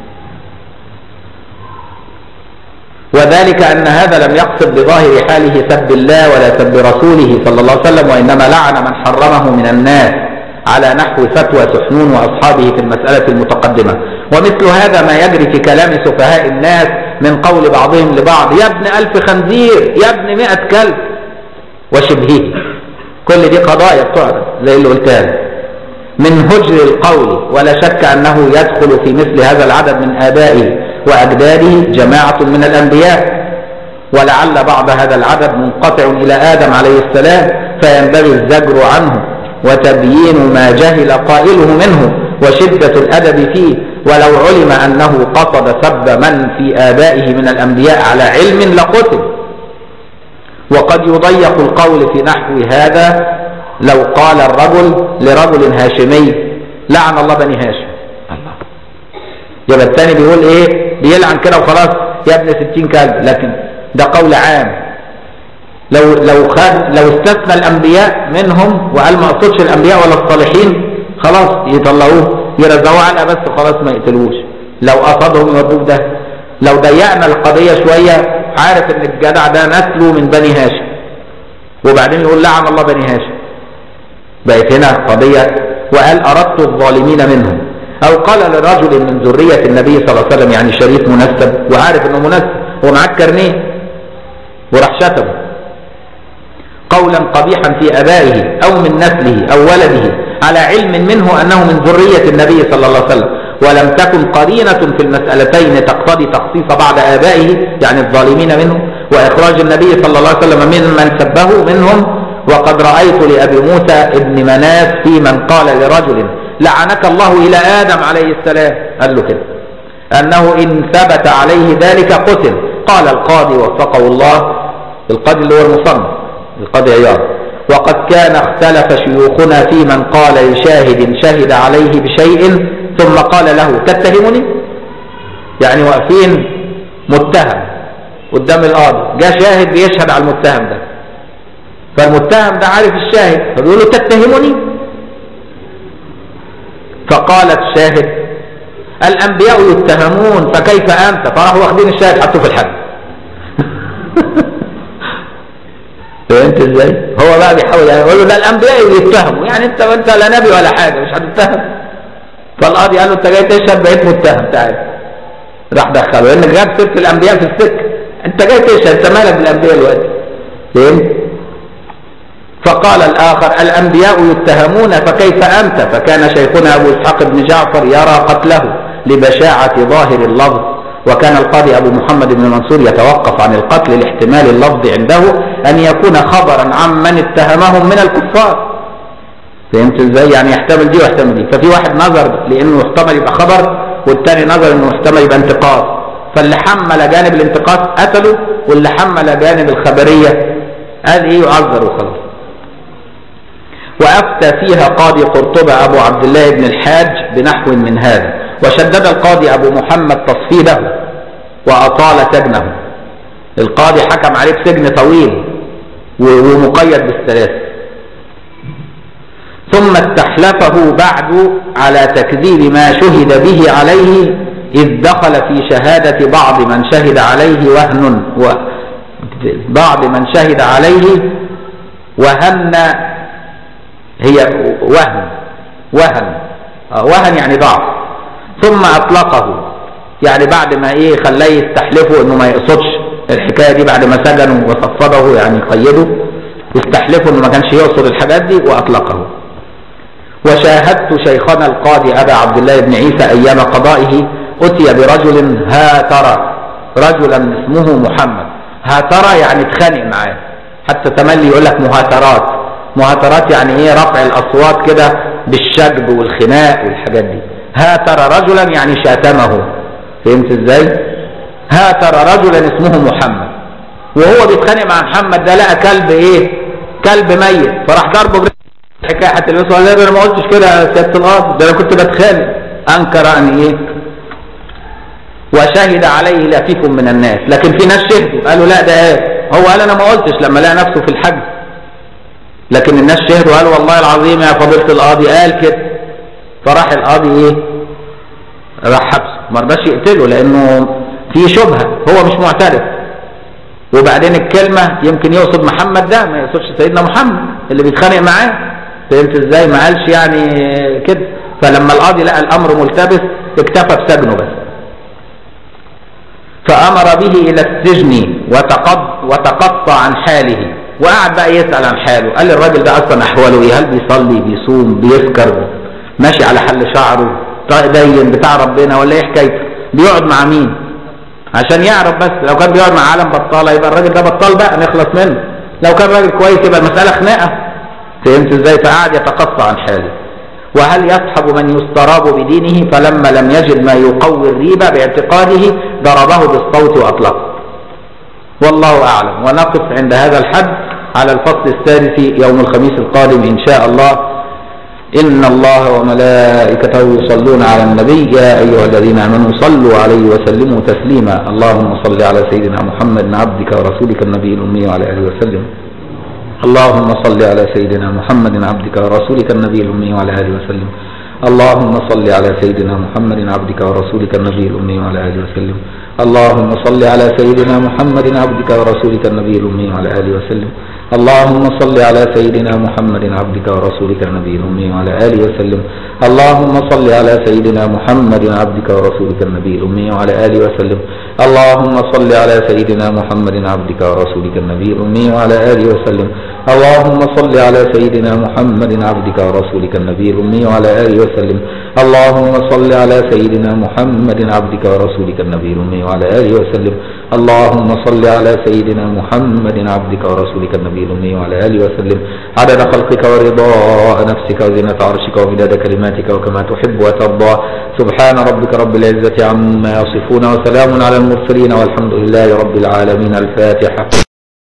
وذلك ان هذا لم يقصد بظاهر حاله سب الله ولا سب رسوله صلى الله عليه وسلم وانما لعن من حرمه من الناس على نحو فتوى سحنون واصحابه في المساله المتقدمه ومثل هذا ما يجري في كلام سفهاء الناس من قول بعضهم لبعض يا ابن الف خنزير يا ابن مئة كلب وشبهه كل دي قضايا بتعرض زي اللي قلتها من هجر القول ولا شك أنه يدخل في مثل هذا العدد من آبائه وأجداده جماعة من الأنبياء ولعل بعض هذا العدد منقطع إلى آدم عليه السلام فينبغي الزجر عنه وتبيين ما جهل قائله منه وشدة الأدب فيه ولو علم أنه قصد سب من في آبائه من الأنبياء على علم لقتل وقد يضيق القول في نحو هذا لو قال الرجل لرجل هاشمي لعن الله بني هاشم الله يبقى الثاني بيقول ايه بيلعن كده وخلاص يا ابن ستين كلب لكن ده قول عام لو لو خد لو استثنى الانبياء منهم وقال ما اقصدش الانبياء ولا الصالحين خلاص يطلعوه يرزقوه عنها بس خلاص ما يقتلوش لو قصدهم يودوه ده لو ضيقنا القضية شوية عارف ان الجدع ده نسله من بني هاشم وبعدين يقول لعن الله بني هاشم بقت هنا قضية وقال أردت الظالمين منهم أو قال لرجل من ذرية النبي صلى الله عليه وسلم يعني شريف منسب وعارف انه منسب هو معاه الكارنيه وراح شتمه قولا قبيحا في أبائه أو من نسله أو ولده على علم منه أنه من ذرية النبي صلى الله عليه وسلم ولم تكن قرينة في المسألتين تقتضي تخصيص بعض آبائه يعني الظالمين منه وإخراج النبي صلى الله عليه وسلم من من سبه منهم وقد رأيت لأبي موسى ابن مناس في من قال لرجل لعنك الله إلى آدم عليه السلام قال له كده أنه إن ثبت عليه ذلك قتل قال القاضي وفقه الله القاضي اللي هو المصنف القاضي عياض وقد كان اختلف شيوخنا في من قال لشاهد شهد عليه بشيء ثم قال له تتهمني يعني واقفين متهم قدام القاضي جاء شاهد بيشهد على المتهم ده فالمتهم ده عارف الشاهد فبيقول له تتهمني فقال الشاهد الانبياء يتهمون فكيف انت فراحوا واخدين الشاهد حطوه في الحد فهمت ازاي هو بقى بيحاول يعني يقول له ده الانبياء يتهموا يعني انت انت لا نبي ولا حاجه مش هتتهم فالقاضي قال له انت جاي تشهد بقيت متهم تعال راح دخله لان جاب سيره الانبياء في السكه انت جاي تشهد انت مالك بالانبياء دلوقتي فهمت فقال الاخر الانبياء يتهمون فكيف انت فكان شيخنا ابو اسحاق بن جعفر يرى قتله لبشاعه ظاهر اللفظ وكان القاضي ابو محمد بن منصور يتوقف عن القتل لاحتمال اللفظ عنده ان يكون خبرا عمن اتهمهم من الكفار فهمت ازاي يعني يحتمل دي ويحتمل دي ففي واحد نظر لانه يحتمل يبقى خبر والتاني نظر انه يحتمل يبقى انتقاص فاللي حمل جانب الانتقاص قتله واللي حمل جانب الخبريه قال ايه يعذر وخلاص وافتى فيها قاضي قرطبة ابو عبد الله بن الحاج بنحو من هذا وشدد القاضي ابو محمد تصفيده واطال سجنه القاضي حكم عليه بسجن طويل ومقيد بالثلاث ثم استحلفه بعد على تكذيب ما شهد به عليه إذ دخل في شهادة بعض من شهد عليه وهن و بعض من شهد عليه وهن هي وهن وهن آه وهن يعني ضعف ثم أطلقه يعني بعد ما إيه خلاه يستحلفه إنه ما يقصدش الحكاية دي بعد ما سجنه وصفده يعني قيده استحلفه إنه ما كانش يقصد الحاجات دي وأطلقه وشاهدت شيخنا القاضي أبا عبد الله بن عيسى أيام قضائه أتي برجل هاتر رجلا اسمه محمد هاتر يعني اتخانق معاه حتى تملي يقول لك مهاترات مهاترات يعني ايه رفع الأصوات كده بالشجب والخناق والحاجات دي هاتر رجلا يعني شاتمه فهمت ازاي هاتر رجلا اسمه محمد وهو بيتخانق مع محمد ده لقى كلب ايه كلب ميت فراح ضربه الحكايه حتى النبي صلى الله عليه وسلم ما قلتش كده يا سياده القاضي ده انا كنت بتخانق انكر ان ايه وشهد عليه لفيف من الناس لكن في ناس شهدوا قالوا لا ده ايه هو قال انا ما قلتش لما لقى نفسه في الحج لكن الناس شهدوا قالوا والله العظيم يا فضيله القاضي قال كده فراح القاضي ايه راح حبسه ما رضاش يقتله لانه في شبهه هو مش معترف وبعدين الكلمه يمكن يقصد محمد ده ما يقصدش سيدنا محمد اللي بيتخانق معاه فهمت ازاي ما قالش يعني كده فلما القاضي لقى الامر ملتبس اكتفى بسجنه بس فامر به الى السجن وتقض وتقطع عن حاله وقعد بقى يسال عن حاله قال الراجل ده اصلا احواله ايه هل بيصلي بيصوم بيسكر ماشي على حل شعره دين بتاع ربنا ولا ايه حكايته بيقعد مع مين عشان يعرف بس لو كان بيقعد مع عالم بطاله يبقى الراجل ده بطال بقى نخلص منه لو كان راجل كويس يبقى المساله خناقه فهمت ازاي فقعد يتقطع عن حاله وهل يصحب من يستراب بدينه فلما لم يجد ما يقوي الريبة باعتقاده ضربه بالصوت وأطلقه والله أعلم ونقف عند هذا الحد على الفصل الثالث يوم الخميس القادم إن شاء الله إن الله وملائكته يصلون على النبي يا أيها الذين آمنوا صلوا عليه وسلموا تسليما اللهم صل على سيدنا محمد عبدك ورسولك النبي الأمي وعلى آله وسلم اللهم صل على سيدنا محمد عبدك ورسولك النبي الأمي وعلى آله وسلم اللهم صل على سيدنا محمد عبدك ورسولك النبي الأمي وعلى آله وسلم اللهم صل على سيدنا محمد عبدك ورسولك النبي الأمي وعلى آله وسلم اللهم صل على سيدنا محمد عبدك ورسولك النبي الأمي وعلى آله وسلم اللهم صل على سيدنا محمد عبدك ورسولك النبي الأمي وعلى آله وسلم اللهم صل على سيدنا محمد عبدك ورسولك النبي الأمي وعلى آله وسلم اللهم صل على سيدنا محمد عبدك ورسولك النبي الأمي وعلى آله وسلم اللهم صل على سيدنا محمد عبدك ورسولك النبي الأمي وعلى آله وسلم اللهم صل على سيدنا محمد عبدك ورسولك النبي الأمي وعلى آله وسلم عدد خلقك ورضاء نفسك وزنة عرشك ومداد كلماتك وكما تحب وترضى سبحان ربك رب العزة عما يصفون وسلام على المرسلين والحمد لله رب العالمين الفاتحة